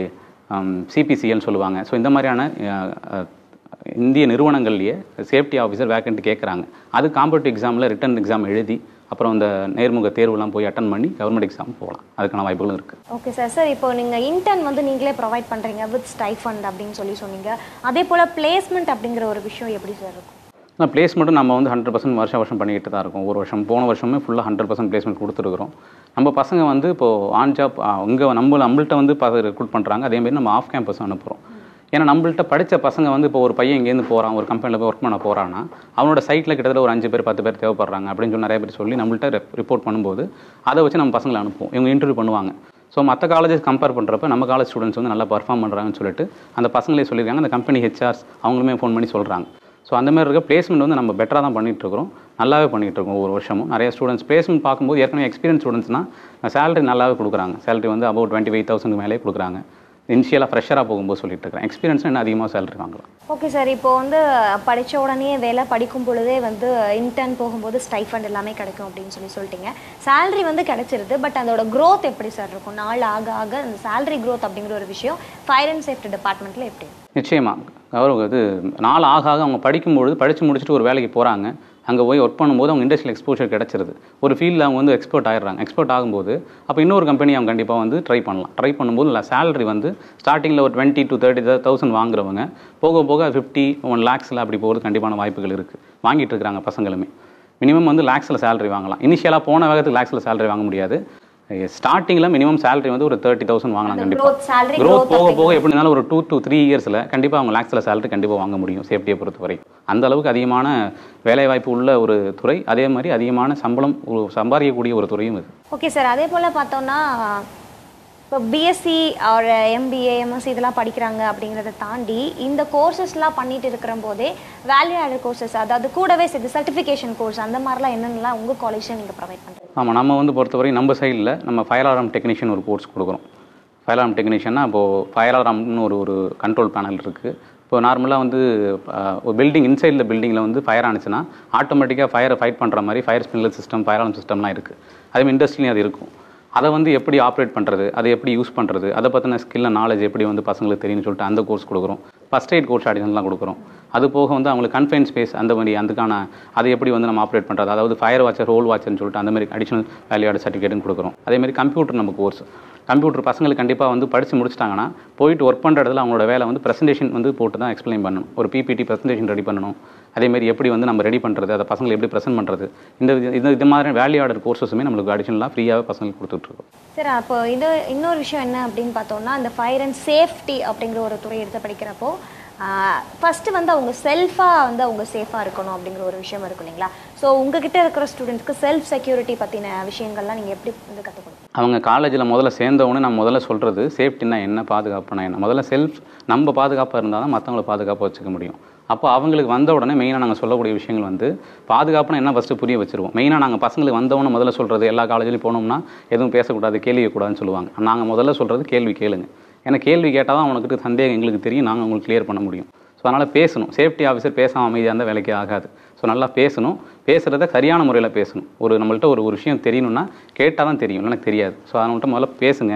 சிபிசிஎல்னு சொல்லுவாங்க ஸோ இந்த மாதிரியான அஹ், அஹ், இந்திய நிறுவனங்கள்லேயே சேஃப்டி ஆஃபீஸர் வேக்கண்ட் கேட்குறாங்க அது காம்படிட்டிவ் எக்ஸாமில் ரிட்டன் எக்ஸாம் எழுதி அப்புறம் இந்த நேர்முக தேர்வுலாம் போய் அட்டன் பண்ணி கவர்மெண்ட் எக்ஸாம் போகலாம் அதுக்கான வாய்ப்புகளும் இருக்குது ஓகே சார் சார் இப்போ நீங்கள் இன்டர்ன் வந்து நீங்களே ப்ரொவைட் பண்ணுறீங்க வித் ஸ்டைஃபண்ட் அப்படின்னு சொல்லி சொன்னீங்க அதே போல் பிளேஸ்மெண்ட் அப்படிங்கிற ஒரு விஷயம் எப்படி சார் இருக்கும் ஆனால் பிளேஸ்மெண்ட்டும் நம்ம வந்து ஹண்ட்ரட் பர்சன்ட் வருஷம் வருஷம் பண்ணிக்கிட்டு தான் இருக்கோம் ஒரு வருஷம் போன வருஷமே ஃபுல்லாக ஹண்ட்ரட் பர்சன்ட் பிளேஸ்மெண்ட் கொடுத்துருக்குறோம் நம்ம பசங்க வந்து இப்போது ஆன் ஜாப் இங்கே நம்ம நம்மள்ட்ட வந்து பார்த்து ரெக்ரூட் பண்ணுறாங்க அதேமாரி நம்ம ஆஃப் கேம்பஸ் அனுப்புகிறோம் ஏன்னா நம்மள்ட்ட படித்த பசங்க வந்து இப்போ ஒரு பையன் இங்கேருந்து போகிறான் ஒரு கம்பெனியில் போய் ஒர்க் பண்ண போகிறான்னா அவனோட சைட்டில் கிட்டத்தட்ட ஒரு அஞ்சு பேர் பத்து பேர் தேவைப்படுறாங்க அப்படின்னு சொல்லி நிறைய பேர் சொல்லி நம்மள்ட்ட ரிப்போர்ட் பண்ணும்போது அதை வச்சு நம்ம பசங்களை அனுப்புவோம் இவங்க இன்டர்வியூ பண்ணுவாங்க ஸோ மற்ற காலேஜஸ் கம்பேர் பண்ணுறப்ப நம்ம காலேஜ் ஸ்டூடெண்ட்ஸ் வந்து நல்லா பர்ஃபார்ம் பண்ணுறாங்கன்னு சொல்லிட்டு அந்த பசங்களே சொல்லியிருக்காங்க அந்த கம்பெனி ஹெச்ஆர்ஸ் அவங்களுமே ஃபோன் பண்ணி சொல்கிறாங்க ஸோ அந்த மாதிரி இருக்க பிளேஸ்மெண்ட் வந்து நம்ம பெட்டராக தான் பண்ணிட்டு இருக்கிறோம் நல்லாவே பண்ணிட்டு இருக்கோம் ஒவ்வொரு வருஷமும் நிறைய ஸ்டூடெண்ட்ஸ் பிளேஸ்மெண்ட் பார்க்கும்போது ஏற்கனவே எக்ஸ்பீரியன்ஸ் ஸ்டூடெண்ட்ஸ்னால் சேலரி நல்லாவே கொடுக்குறாங்க சேலரி வந்து அபவுட் டுவெண்ட்டி ஃபைவ் தௌசண்ட் மேலே கொடுக்குறாங்க இனிஷியலாக ஃப்ரெஷராக போகும்போது சொல்லிட்டு இருக்கிறேன் எக்ஸ்பீரியன்ஸ் இன்னும் அதிகமாக சேலரி வாங்கலாம் ஓகே சார் இப்போ வந்து படித்த உடனே வேலை படிக்கும் பொழுதே வந்து இன்டர்ன் போகும்போது ஸ்டைஃபண்ட் எல்லாமே கிடைக்கும் அப்படின்னு சொல்லி சொல்லிட்டீங்க salary வந்து கிடைச்சிருது பட் அதோட growth எப்படி சார் இருக்கும் நாள் ஆக ஆக அந்த salary growth அப்படிங்கிற ஒரு விஷயம் ஃபயர் அண்ட் சேஃப்டி டிபார்ட்மெண்ட்டில் எப்படி நிச்சயமாக கௌரவ இது நாள் ஆக ஆக அவங்க படிக்கும்பொழுது படித்து முடிச்சுட்டு ஒரு வேலைக்கு போகிறாங்க அங்கே போய் ஒர்க் பண்ணும்போது அவங்க இண்டஸ்ட்ரியல் எக்ஸ்போஷர் கிடச்சிருது ஒரு ஃபீல்டில் அவங்க வந்து எக்ஸ்பர்ட் ஆயிடுறாங்க எக்ஸ்பர்ட் ஆகும்போது அப்போ இன்னொரு கம்பெனி அவங்க கண்டிப்பாக வந்து ட்ரை பண்ணலாம் ட்ரை பண்ணும்போது சேலரி வந்து ஸ்டார்டிங்கில் ஒரு டுவெண்ட்டி டு தேர்ட்டி தௌசண்ட் வாங்குறவங்க போக போக ஃபிஃப்டி ஒன் லேக்ஸில் அப்படி போகிறது கண்டிப்பான வாய்ப்புகள் இருக்குது வாங்கிட்டு இருக்கிறாங்க பசங்களுமே மினிமம் வந்து லேக்ஸில் சேலரி வாங்கலாம் இனிஷியலாக போன வேகத்துக்கு லேக்ஸில் சேலரி வாங்க முடியாது ஸ்டார்டிங்கில் மினிமம் சேலரி வந்து ஒரு தேர்ட்டி தௌசண்ட் வாங்கலாம் அந்த கண்டிப்பாக growth, salary growth growth போக போக எப்படி இருந்தாலும் ஒரு டூ to த்ரீ இயர்ஸில் கண்டிப்பாக அவங்க லேக்ஸில் சேலரி கண்டிப்பாக வாங்க முடியும் சேஃப்டியை பொறுத்தவரை அந்த அளவுக்கு அதிகமான வேலைவாய்ப்பு உள்ள ஒரு துறை அதே மாதிரி அதிகமான சம்பளம் ஒரு சம்பாதிக்கக்கூடிய ஒரு துறையும் இது ஓகே சார் அதே போல் பார்த்தோம்னா இப்போ பிஎஸ்சி ஒரு எம்பிஏ எம்எஸ்சி இதெல்லாம் படிக்கிறாங்க அப்படிங்கிறத தாண்டி இந்த கோர்சஸ்லாம் பண்ணிட்டு இருக்கிற போதே வேல்யூ ஆடட் கோர்சஸ் அதாவது கூடவே சேர்த்து சர்டிஃபிகேஷன் கோர்ஸ் அந்த மாதிரிலாம் என்னென்னலாம் உங்கள் காலேஜில் நீங்கள் ப்ரொவைட் பண்ணுறீங்க ஆமாம் நம்ம வந்து பொறுத்தவரை நம்ம சைடில் நம்ம ஃபயர் அலாரம் டெக்னீஷியன் ஒரு கோர்ஸ் கொடுக்குறோம் ஃபயர் அலாரம் டெக்னீஷியன்னா இப்போது ஃபயர் அலாரம்னு ஒரு ஒரு கண்ட்ரோல் பேனல் இருக்குது இப்போ நார்மலாக வந்து அஹ், ஒரு பில்டிங் இன்சைடில் பில்டிங்கில் வந்து ஃபயர் ஆனிச்சுன்னா ஆட்டோமேட்டிக்காக ஃபயரை ஃபைட் பண்ணுற மாதிரி fire sprinkler system fire alarm சிஸ்டம்லாம் இருக்குது அதே இண்டஸ்ட்ரிலையும் அது இருக்கும் அதை வந்து எப்படி ஆப்ரேட் பண்ணுறது அதை எப்படி யூஸ் பண்ணுறது அதை பற்றின ஸ்கில் நாலேஜ் எப்படி வந்து பசங்களுக்கு தெரியும்னு சொல்லிட்டு அந்த கோர்ஸ் கொடுக்குறோம் ஃபஸ்ட் எய்ட் கோர்ஸ் அடிஷனல்லாம் கொடுக்குறோம் அது போக வந்து அவங்களுக்கு கன்ஃபைன் ஸ்பேஸ் அந்த மாதிரி அதுக்கான அதை எப்படி வந்து நம்ம ஆப்ரேட் பண்ணுறது அதாவது ஃபயர் வாட்சர் ரோல் வாட்சர்னு சொல்லிட்டு அந்த மாதிரி அடிஷனல் வேல்யூ சர்டிஃபிகேட்னு கொடுக்குறோம் அதே மாதிரி கம்ப்யூட்டர் நம்ம கோர்ஸ் கம்ப்யூட்டர் பசங்களுக்கு கண்டிப்பாக வந்து படித்து முடிச்சிட்டாங்கன்னா போயிட்டு ஒர்க் பண்ணுற இடத்துல அவங்களோட வேலை வந்து ப்ரெசன்டேஷன் வந்து போட்டு தான் எக்ஸ்பிளைன் பண்ணணும் ஒரு பிபிடி ப்ரெசன்டேஷன் ரெடி பண்ணணும் அதே மாதிரி எப்படி வந்து நம்ம ரெடி பண்ணுறது அதை பசங்களை எப்படி ப்ரெசென்ட் பண்ணுறது இந்த இது- இந்த இது மாதிரி வேல்யூ ஆர்டர் கோர்சஸுமே நம்மளுக்கு அடிஷனலாக ஃப்ரீயாகவே பசங்களுக்கு கொடுத்துட்ருக்கோம் சார் அப்போ இது இன்னொரு விஷயம் என்ன அப்படின்னு பார்த்தோம்னா இந்த ஃபயர் அண்ட் சேஃப்டி அப்படிங்கிற ஒரு துறை எடுத்து படிக்கிறப்போ ஃபஸ்ட்டு வந்து அவங்க செல்ஃபாக வந்து அவங்க சேஃபாக இருக்கணும் அப்படிங்கிற ஒரு விஷயம் இருக்கும் இல்லைங்களா ஸோ உங்ககிட்ட இருக்கிற ஸ்டூடெண்ட்ஸ்க்கு செல்ஃப் செக்யூரிட்டி பற்றின விஷயங்கள்லாம் நீங்கள் எப்படி வந்து கற்றுக் கொடுங்க அவங்க காலேஜில் முதல்ல சேர்ந்தவொடனே நான் முதல்ல சொல்கிறது சேஃப்டினா என்ன பாதுகாப்புனா என்ன முதல்ல செல்ஃப் நம்ம பாதுகாப்பாக இருந்தால் தான் மற்றவங்கள பாதுகாப்பாக வச்சுக்க முடியும் அப்போ அவங்களுக்கு வந்த உடனே மெயினாக நாங்கள் சொல்லக்கூடிய விஷயங்கள் வந்து பாதுகாப்புனா என்ன ஃபஸ்ட்டு புரிய வச்சிருவோம் மெயினாக நாங்கள் பசங்களுக்கு வந்தவொடனே முதல்ல சொல்கிறது எல்லா காலேஜ்லையும் போனோம்னா எதுவும் பேசக்கூடாது கேள்வி கூடாதுன்னு சொல்லுவாங்க நாங்கள் முதல்ல சொல்கிறது கேள்வி கேளுங்க ஏன்னா கேள்வி கேட்டால் தான் அவனுக்கு இருக்க சந்தேகம் எங்களுக்கு தெரியும் நாங்கள் உங்களுக்கு கிளியர் பண்ண முடியும் ஸோ அதனால் பேசணும் சேஃப்டி ஆஃபீஸர் பேசாமல் அமைதியாக இருந்தால் வேலைக்கு ஆகாது ஸோ நல்லா பேசணும் பேசுகிறத சரியான முறையில் பேசணும் ஒரு நம்மள்ட்ட ஒரு ஒரு விஷயம் தெரியணும்னா கேட்டால் தான் தெரியும் இல்லைன்னா தெரியாது ஸோ அதனால்ட்ட முதல்ல பேசுங்க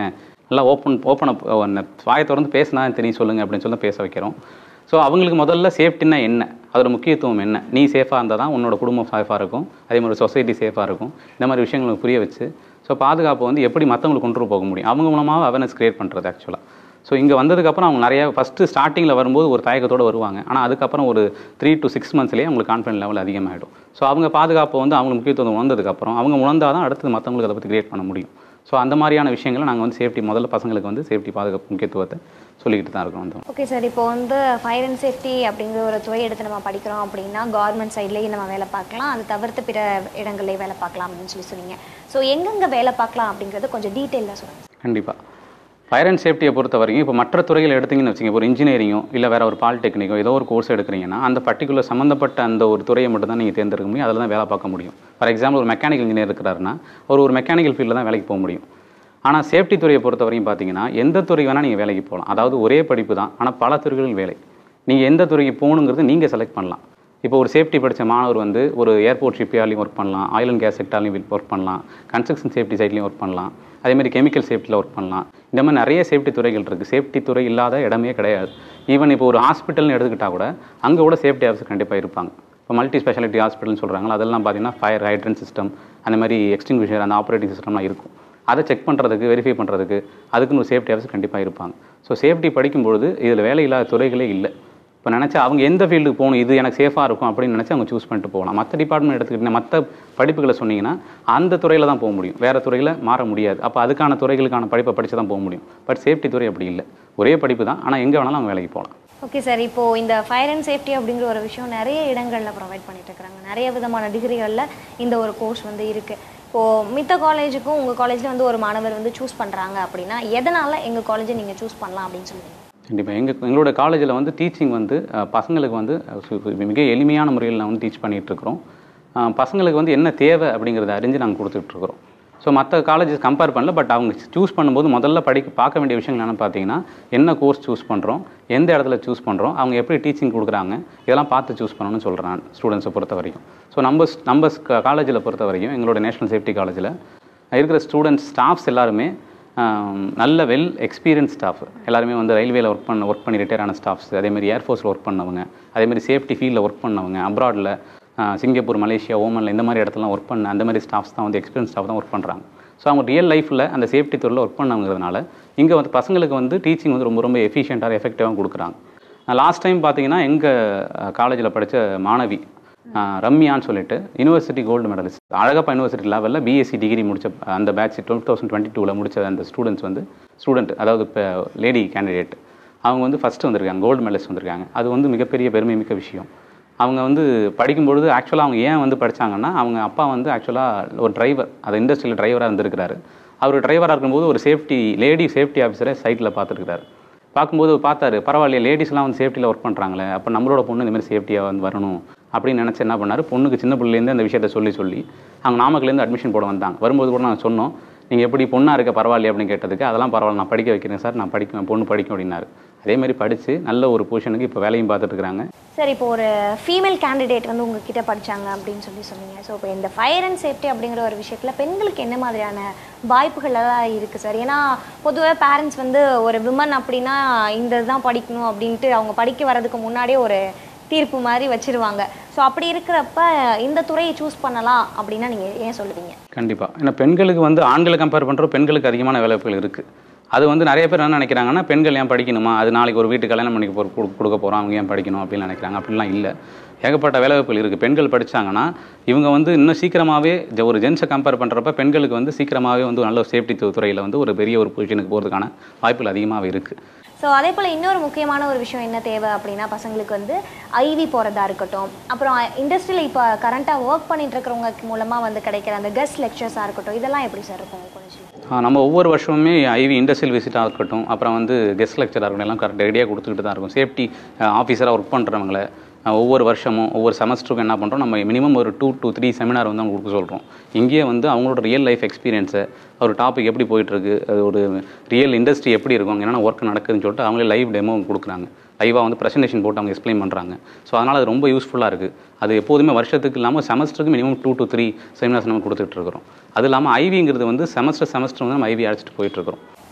நல்லா ஓப்பன் ஓப்பன் அப் வாயை திறந்து பேசினா தெரியும் சொல்லுங்கள் அப்படின்னு சொல்லி பேச வைக்கிறோம் ஸோ அவங்களுக்கு முதல்ல சேஃப்டினா என்ன அதோட முக்கியத்துவம் என்ன நீ சேஃபாக இருந்தால் தான் உன்னோட குடும்பம் சேஃபாக இருக்கும் அதே மாதிரி சொசைட்டி சேஃபாக இருக்கும் இந்த மாதிரி விஷயங்களுக்கு புரிய வச்சு ஸோ பாதுகாப்பு வந்து எப்படி மற்றவங்களுக்கு கொண்டு போக முடியும் அவங்க மூலமாக அவேர்னஸ் கிரியேட் பண்ணுறது ஆக்சுவலாக ஸோ இங்கே வந்ததுக்கப்புறம் அவங்க நிறைய ஃபஸ்ட்டு ஸ்டார்டிங்கில் வரும்போது ஒரு தயக்கத்தோடு வருவாங்க ஆனால் அதுக்கப்புறம் ஒரு த்ரீ டு சிக்ஸ் மந்த்ஸ்லேயே அவங்களுக்கு கான்ஃபிடன்ட் லெவல் அதிகமாகிடும் ஸோ அவங்க பாதுகாப்பு வந்து அவங்களுக்கு முக்கியத்துவம் உணர்ந்ததுக்கப்புறம் அவங்க உணர்ந்தால் தான் அடுத்தது மற்றவங்களுக்கு அதை பற்றி கிரியேட் பண்ண முடியும் ஸோ அந்த மாதிரியான விஷயங்களை நாங்கள் வந்து சேஃப்டி முதல்ல பசங்களுக்கு வந்து சேஃப்டி பாதுகாப்பு முக்கியத்துவத்தை சொல்லிக்கிட்டு தான் இருக்கோம் வந்து ஓகே சார் இப்போ வந்து ஃபயர் அண்ட் சேஃப்டி அப்படிங்கிற ஒரு துறை எடுத்து நம்ம படிக்கிறோம் அப்படின்னா கவர்மெண்ட் சைட்லேயும் நம்ம வேலை பார்க்கலாம் அது தவிர்த்து பிற இடங்கள்லேயும் வேலை பார்க்கலாம் அப்படின்னு சொல்லி சொன்னீங்க ஸோ எங்கெங்கே வேலை பார்க்கலாம் அப்படிங்கிறது கொஞ்சம் டீட்டெயிலாக சொல்லுங்கள் கண்டிப்பாக ஃபயர் அண்ட் சேஃப்டியை பொறுத்த வரைக்கும் இப்போ மற்ற துறைகள் எடுத்தீங்கன்னு வச்சுங்க இப்போ ஒரு இன்ஜினியரிங்கோ இல்லை வேற ஒரு பாலிடெக்னிக்கோ ஏதோ ஒரு கோர்ஸ் எடுக்கிறீங்கன்னா அந்த பர்டிகுலர் சம்மந்தப்பட்ட அந்த ஒரு துறையை மட்டும் தான் நீங்கள் தேர்ந்தெடுக்க முடியும் அதில் தான் வேலை பார்க்க முடியும் ஃபார் எக்ஸாம்பிள் ஒரு மெக்கானிக்கல் இன்ஜினியர் இருக்கிறாருன்னா அவர் ஒரு மெக்கானிக்கல் ஃபீல்டில் தான் வேலைக்கு போக முடியும் ஆனால் சேஃப்டி துறையை பொறுத்த வரைக்கும் பார்த்தீங்கன்னா எந்த துறை வேணால் நீங்கள் வேலைக்கு போகலாம் அதாவது ஒரே படிப்பு தான் ஆனால் பல துறைகளில் வேலை நீங்கள் எந்த துறைக்கு போகணுங்கிறது நீங்கள் செலக்ட் பண்ணலாம் இப்போ ஒரு சேஃப்டி படித்த மாணவர் வந்து ஒரு ஏர்போர்ட் ஷிப்யார்ட்லையும் ஒர்க் பண்ணலாம் ஆயில் அண்ட் கேஸ் செக்டார்லையும் ஒர்க் பண்ணலாம் கன்ஸ்ட்ரக்ஷன் சேஃப்டி சைட்லையும் ஒர்க் பண்ணலாம் அதே மாதிரி கெமிக்கல் சேஃப்டியில் ஒர்க் பண்ணலாம் இந்த மாதிரி நிறைய சேஃப்டி துறைகள் இருக்குது சேஃப்டி துறை இல்லாத இடமே கிடையாது ஈவன் இப்போ ஒரு ஹாஸ்பிட்டல்னு எடுத்துக்கிட்டால் கூட அங்கே கூட சேஃப்டி ஆஃபீஸர் கண்டிப்பாக இருப்பாங்க இப்போ மல்டி ஸ்பெஷாலிட்டி ஹாஸ்பிட்டல்னு சொல்கிறாங்களா அதெல்லாம் பார்த்தீங்கன்னா ஃபயர் ஹைட்ரன் சிஸ்டம் அந்த மாதிரி எக்ஸ்டிங்விஷர் அந்த ஆப்ரேட்டிங் சிஸ்டம்லாம் இருக்கும் அதை செக் பண்ணுறதுக்கு வெரிஃபை பண்ணுறதுக்கு அதுக்குன்னு ஒரு சேஃப்டி ஆஃபீஸர் கண்டிப்பாக இருப்பாங்க ஸோ சேஃப்டி படிக்கும்பொழுது இதில் வேலை இல்லாத துறைகளே இல்லை இப்போ நினச்சா அவங்க எந்த ஃபீல்டுக்கு போகணும் இது எனக்கு சேஃபாக இருக்கும் அப்படின்னு நினச்சி அவங்க சூஸ் பண்ணிட்டு போகலாம் மற்ற டிபார்ட்மெண்ட் எடுத்துக்கிட்டீங்கன்னா மற்ற படிப்புகளை சொன்னீங்கன்னா அந்த துறையில் தான் போக முடியும் வேறு துறையில் மாற முடியாது அப்போ அதுக்கான துறைகளுக்கான படிப்பை படித்து தான் போக முடியும் பட் சேஃப்டி துறை அப்படி இல்லை ஒரே படிப்பு தான் ஆனால் எங்கே வேணாலும் அவங்க வேலைக்கு போகலாம் ஓகே சார் இப்போ இந்த ஃபயர் அண்ட் சேஃப்டி அப்படிங்கிற ஒரு விஷயம் நிறைய இடங்களில் ப்ரொவைட் பண்ணிட்டு இருக்காங்க நிறைய விதமான டிகிரிகளில் இந்த ஒரு கோர்ஸ் வந்து இருக்கு இப்போ மித்த காலேஜுக்கும் உங்கள் காலேஜில் வந்து ஒரு மாணவர் வந்து சூஸ் பண்ணுறாங்க அப்படின்னா எதனால் எங்கள் காலேஜை நீங்கள் சூஸ் பண்ணலாம் அப்படின்னு சொல்லுவீங்க கண்டிப்பாக எங்கள் எங்களோட காலேஜில் வந்து டீச்சிங் வந்து அஹ், பசங்களுக்கு வந்து அஹ், சு- சு- மிக எளிமையான முறையில் நான் வந்து டீச் பண்ணிகிட்டு இருக்கிறோம் அஹ், பசங்களுக்கு வந்து என்ன தேவை அப்படிங்கிறத அறிஞ்சு நாங்கள் கொடுத்துட்ருக்குறோம் ஸோ மற்ற காலேஜஸ் கம்பேர் பண்ணல பட் அவங்க சூஸ் பண்ணும்போது முதல்ல படிக்க பார்க்க வேண்டிய விஷயங்கள் என்னென்னு பார்த்தீங்கன்னா என்ன கோர்ஸ் சூஸ் பண்ணுறோம் எந்த இடத்துல சூஸ் பண்ணுறோம் அவங்க எப்படி டீச்சிங் கொடுக்குறாங்க இதெல்லாம் பார்த்து சூஸ் பண்ணணும்னு சொல்கிறேன் நான் ஸ்டூடெண்ட்ஸை பொறுத்த வரைக்கும் ஸோ நம்ம நம்ம காலேஜில் பொறுத்த வரைக்கும் எங்களோட நேஷனல் சேஃப்டி காலேஜில் இருக்கிற ஸ்டூடெண்ட்ஸ் ஸ்டாஃப்ஸ் எல்லாருமே ஆம், நல்ல வெல் எக்ஸ்பீரியன்ஸ் ஸ்டாஃப் எல்லாருமே வந்து ரயில்வேல ஒர்க் பண்ண ஒர்க் பண்ணி ரிட்டையர் ஆன ஸ்டாஃப்ஸ் அதேமாதிரி ஏர்ஃபோர்ஸில் ஒர்க் பண்ணவங்க அதேமாதிரி சேஃப்டி ஃபீல்டில் ஒர்க் பண்ணவங்க அப்ராடில் சிங்கப்பூர் மலேசியா ஓமனில் இந்த மாதிரி இடத்துலாம் ஒர்க் பண்ண அந்த மாதிரி ஸ்டாஃப்ஸ் தான் வந்து எக்ஸ்பீரியன்ஸ் ஸ்டாஃப் தான் ஒர்க் பண்ணுறாங்க ஸோ அவங்க ரியல் லைஃப்பில் அந்த சேஃப்டி துறையில் ஒர்க் பண்ணவங்கிறதுனால இங்கே வந்து பசங்களுக்கு வந்து டீச்சிங் வந்து ரொம்ப ரொம்ப எஃபிஷியண்ட்டாக எஃபெக்டிவாக கொடுக்குறாங்க லாஸ்ட் டைம் பார்த்தீங்கன்னா எங்கள் காலேஜில் படித்த மாணவி ஆஹ் ரம்யான்னு சொல்லிட்டு university gold medalist Alagappa university லெவலில் பிஎஸ்சி டிகிரி முடிச்ச அந்த பேட்ச் டூ தௌசண்ட் டுவெண்ட்டி டூவில் முடிச்ச அந்த ஸ்டூடெண்ட்ஸ் வந்து ஸ்டூடெண்ட் அதாவது இப்போ லேடி கேண்டிடேட் அவங்க வந்து ஃபஸ்ட்டு வந்திருக்காங்க கோல்டு மெடலிஸ்ட் வந்திருக்காங்க அது வந்து மிகப்பெரிய பெருமை மிக்க விஷயம் அவங்க வந்து படிக்கும்பொழுது ஆக்சுவலாக அவங்க ஏன் வந்து படிச்சாங்கன்னா அவங்க அப்பா வந்து ஆக்சுவலாக ஒரு டிரைவர் அது இண்டஸ்ட்ரியில் டிரைவராக இருந்திருக்கிறாரு அவர் டிரைவராக இருக்கும்போது ஒரு சேஃப்டி லேடி சேஃப்டி ஆஃபீஸரை சைட்டில் பார்த்துருக்காரு பார்க்கும்போது பார்த்தாரு பரவாயில்லையே லேடிஸ்லாம் வந்து சேஃப்டியில் ஒர்க் பண்ணுறாங்களே அப்போ நம்மளோட பொண்ணு இந்த மாதிரி சேஃப்டியாக வந்து வரணும் அப்படின்னு நினச்சி என்ன பண்ணாரு பொண்ணுக்கு சின்ன பிள்ளைலேருந்து அந்த விஷயத்த சொல்லி சொல்லி அவங்க நாமக்கல்லேருந்து அட்மிஷன் போட வந்தாங்க வரும்போது கூட நாங்கள் சொன்னோம் நீங்கள் எப்படி பொண்ணாக இருக்க பரவாயில்லையே அப்படின்னு கேட்டதுக்கு அதெல்லாம் பரவாயில்ல நான் படிக்க வைக்கிறேன் சார் நான் படிப்பேன் பொண்ணு படிக்கும் அப்படின்னாரு அதே மாதிரி படித்து நல்ல ஒரு பொசிஷனுக்கு இப்போ வேலையும் பார்த்துட்டு இருக்காங்க சார் இப்போ ஒரு ஃபீமேல் கேண்டிடேட் வந்து உங்ககிட்ட படிச்சாங்க அப்படின்னு சொல்லி சொன்னீங்க ஸோ இப்போ இந்த ஃபயர் அண்ட் சேஃப்டி அப்படிங்கிற ஒரு விஷயத்தில் பெண்களுக்கு என்ன மாதிரியான வாய்ப்புகள் எல்லாம் இருக்குது சார் ஏன்னா பொதுவாக பேரண்ட்ஸ் வந்து ஒரு விமன் அப்படின்னா இந்த இதுதான் படிக்கணும் அப்படின்ட்டு அவங்க படிக்க வர்றதுக்கு முன்னாடியே ஒரு தீர்ப்பு மாதிரி வச்சிருவாங்க ஸோ அப்படி இருக்கிறப்ப இந்த துறையை சூஸ் பண்ணலாம் அப்படின்னா நீங்கள் ஏன் சொல்லுவீங்க கண்டிப்பாக ஏன்னா பெண்களுக்கு வந்து ஆண்களை கம்பேர் பண்ணுற பெண்களுக்கு அதிகமான வேலைவாய்ப்புகள் இருக்குது அது வந்து நிறைய பேர் என்ன நினைக்கிறாங்கன்னா பெண்கள் ஏன் படிக்கணுமா அது நாளைக்கு ஒரு வீட்டு கல்யாணம் பண்ணி போற- கொடு- கொடுக்க போகிறோம் அவங்க ஏன் படிக்கணும் அப்படின்னு நினைக்கிறாங்க அப்படிலாம் இல்லை ஏகப்பட்ட வேலைவாய்ப்புகள் இருக்குது பெண்கள் படிச்சாங்கன்னா இவங்க வந்து இன்னும் சீக்கிரமாகவே ஒரு ஜென்ஸை கம்பேர் பண்ணுறப்ப பெண்களுக்கு வந்து சீக்கிரமாகவே வந்து ஒரு நல்ல சேஃப்டி துறையில் வந்து ஒரு பெரிய ஒரு பொசிஷனுக்கு போகிறதுக்கான வாய்ப்புகள் அதிகமாகவே இருக்குது ஸோ அதே போல் இன்னொரு முக்கியமான ஒரு விஷயம் என்ன தேவை அப்படின்னா பசங்களுக்கு வந்து ஐவி போகிறதா இருக்கட்டும் அப்புறம் இண்டஸ்ட்ரியில் இப்போ கரண்ட்டாக ஒர்க் பண்ணிட்டு இருக்கிறவங்க மூலமாக வந்து கிடைக்கிற அந்த கெஸ்ட் லெக்சர்ஸாக இருக்கட்டும் இதெல்லாம் எப்படி சார் இருக்கும் உங்க காலேஜில் ஆ, நம்ம ஒவ்வொரு வருஷமுமே ஐவி இண்டஸ்ட்ரியல் விசிட்டாக இருக்கட்டும் அப்புறம் வந்து கெஸ்ட் லெக்சராக இருக்கட்டும் எல்லாம் கரெக்ட் ரெடியாக கொடுத்துக்கிட்டு தான் இருக்கும் சேஃப்டி ஆஃபீஸராக ஒர்க் பண்ணுறவங்கள ஒவ்வொரு வருஷமும் ஒவ்வொரு செமஸ்டருக்கும் என்ன பண்ணுறோம் நம்ம மினிமம் ஒரு டூ to த்ரீ செமினார் வந்து அவங்க கொடுக்க சொல்கிறோம் இங்கேயே வந்து அவங்களோட ரியல் லைஃப் எக்ஸ்பீரியன்ஸை ஒரு டாபிக் எப்படி போயிட்டுருக்கு அது ஒரு ரியல் இண்டஸ்ட்ரி எப்படி இருக்கும் அங்க என்னென்ன ஒர்க் நடக்குதுன்னு சொல்லிட்டு அவங்களே லைவ் டெமோ கொடுக்குறாங்க லைவாக வந்து ப்ரெசன்டேஷன் போட்டு அவங்க எக்ஸ்பிளைன் பண்ணுறாங்க ஸோ அதனால் அது ரொம்ப யூஸ்ஃபுல்லாக இருக்குது அது எப்போதுமே வருஷத்துக்கு இல்லாமல் செமஸ்டருக்கு minimum two to three seminars நம்ம கொடுத்துட்டு இருக்கிறோம் அது இல்லாமல் ஐவிங்கிறது வந்து செமஸ்டர் செமஸ்டர் வந்து நம்ம ஐவி அழைச்சிட்டு போயிட்டு இருக்கிறோம்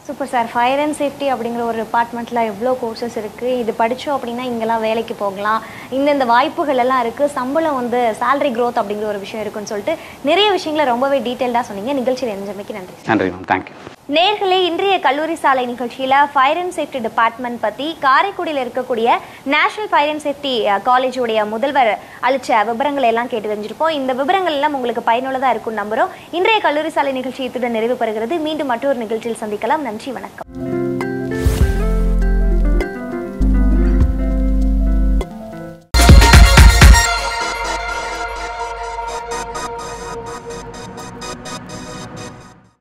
super sir fire and safety அப்படிங்கிற ஒரு டிபார்ட்மெண்ட்டில் எவ்வளோ கோர்சஸ் இருக்குது இது படித்தோம் அப்படின்னா இங்கெல்லாம் வேலைக்கு போகலாம் இந்தந்த வாய்ப்புகள் எல்லாம் இருக்குது சம்பளம் வந்து salary growth அப்படிங்கிற ஒரு விஷயம் இருக்குன்னு சொல்லிட்டு நிறைய விஷயங்களை ரொம்பவே டீட்டெயில்டாக சொன்னீங்க நிகழ்ச்சியில் இணைஞ்சமைக்கு நன்றி நன்றி மேம் தேங்க்யூ நேர்களே இன்றைய கல்லூரி சாலை நிகழ்ச்சியில் ஃபயர் அண்ட் சேஃப்டி டிபார்ட்மெண்ட் பற்றி காரைக்குடியில் இருக்கக்கூடிய நேஷனல் ஃபயர் அண்ட் சேஃப்டி காலேஜுடைய முதல்வர் அளிச்ச விவரங்களை எல்லாம் கேட்டு தெரிஞ்சிருப்போம் இந்த விவரங்கள் எல்லாம் உங்களுக்கு பயனுள்ளதாக இருக்கும் நம்புறோம் இன்றைய கல்லூரி சாலை நிகழ்ச்சி இத்துடன் நிறைவு பெறுகிறது மீண்டும் மற்றொரு நிகழ்ச்சியில் சந்திக்கலாம் நன்றி வணக்கம்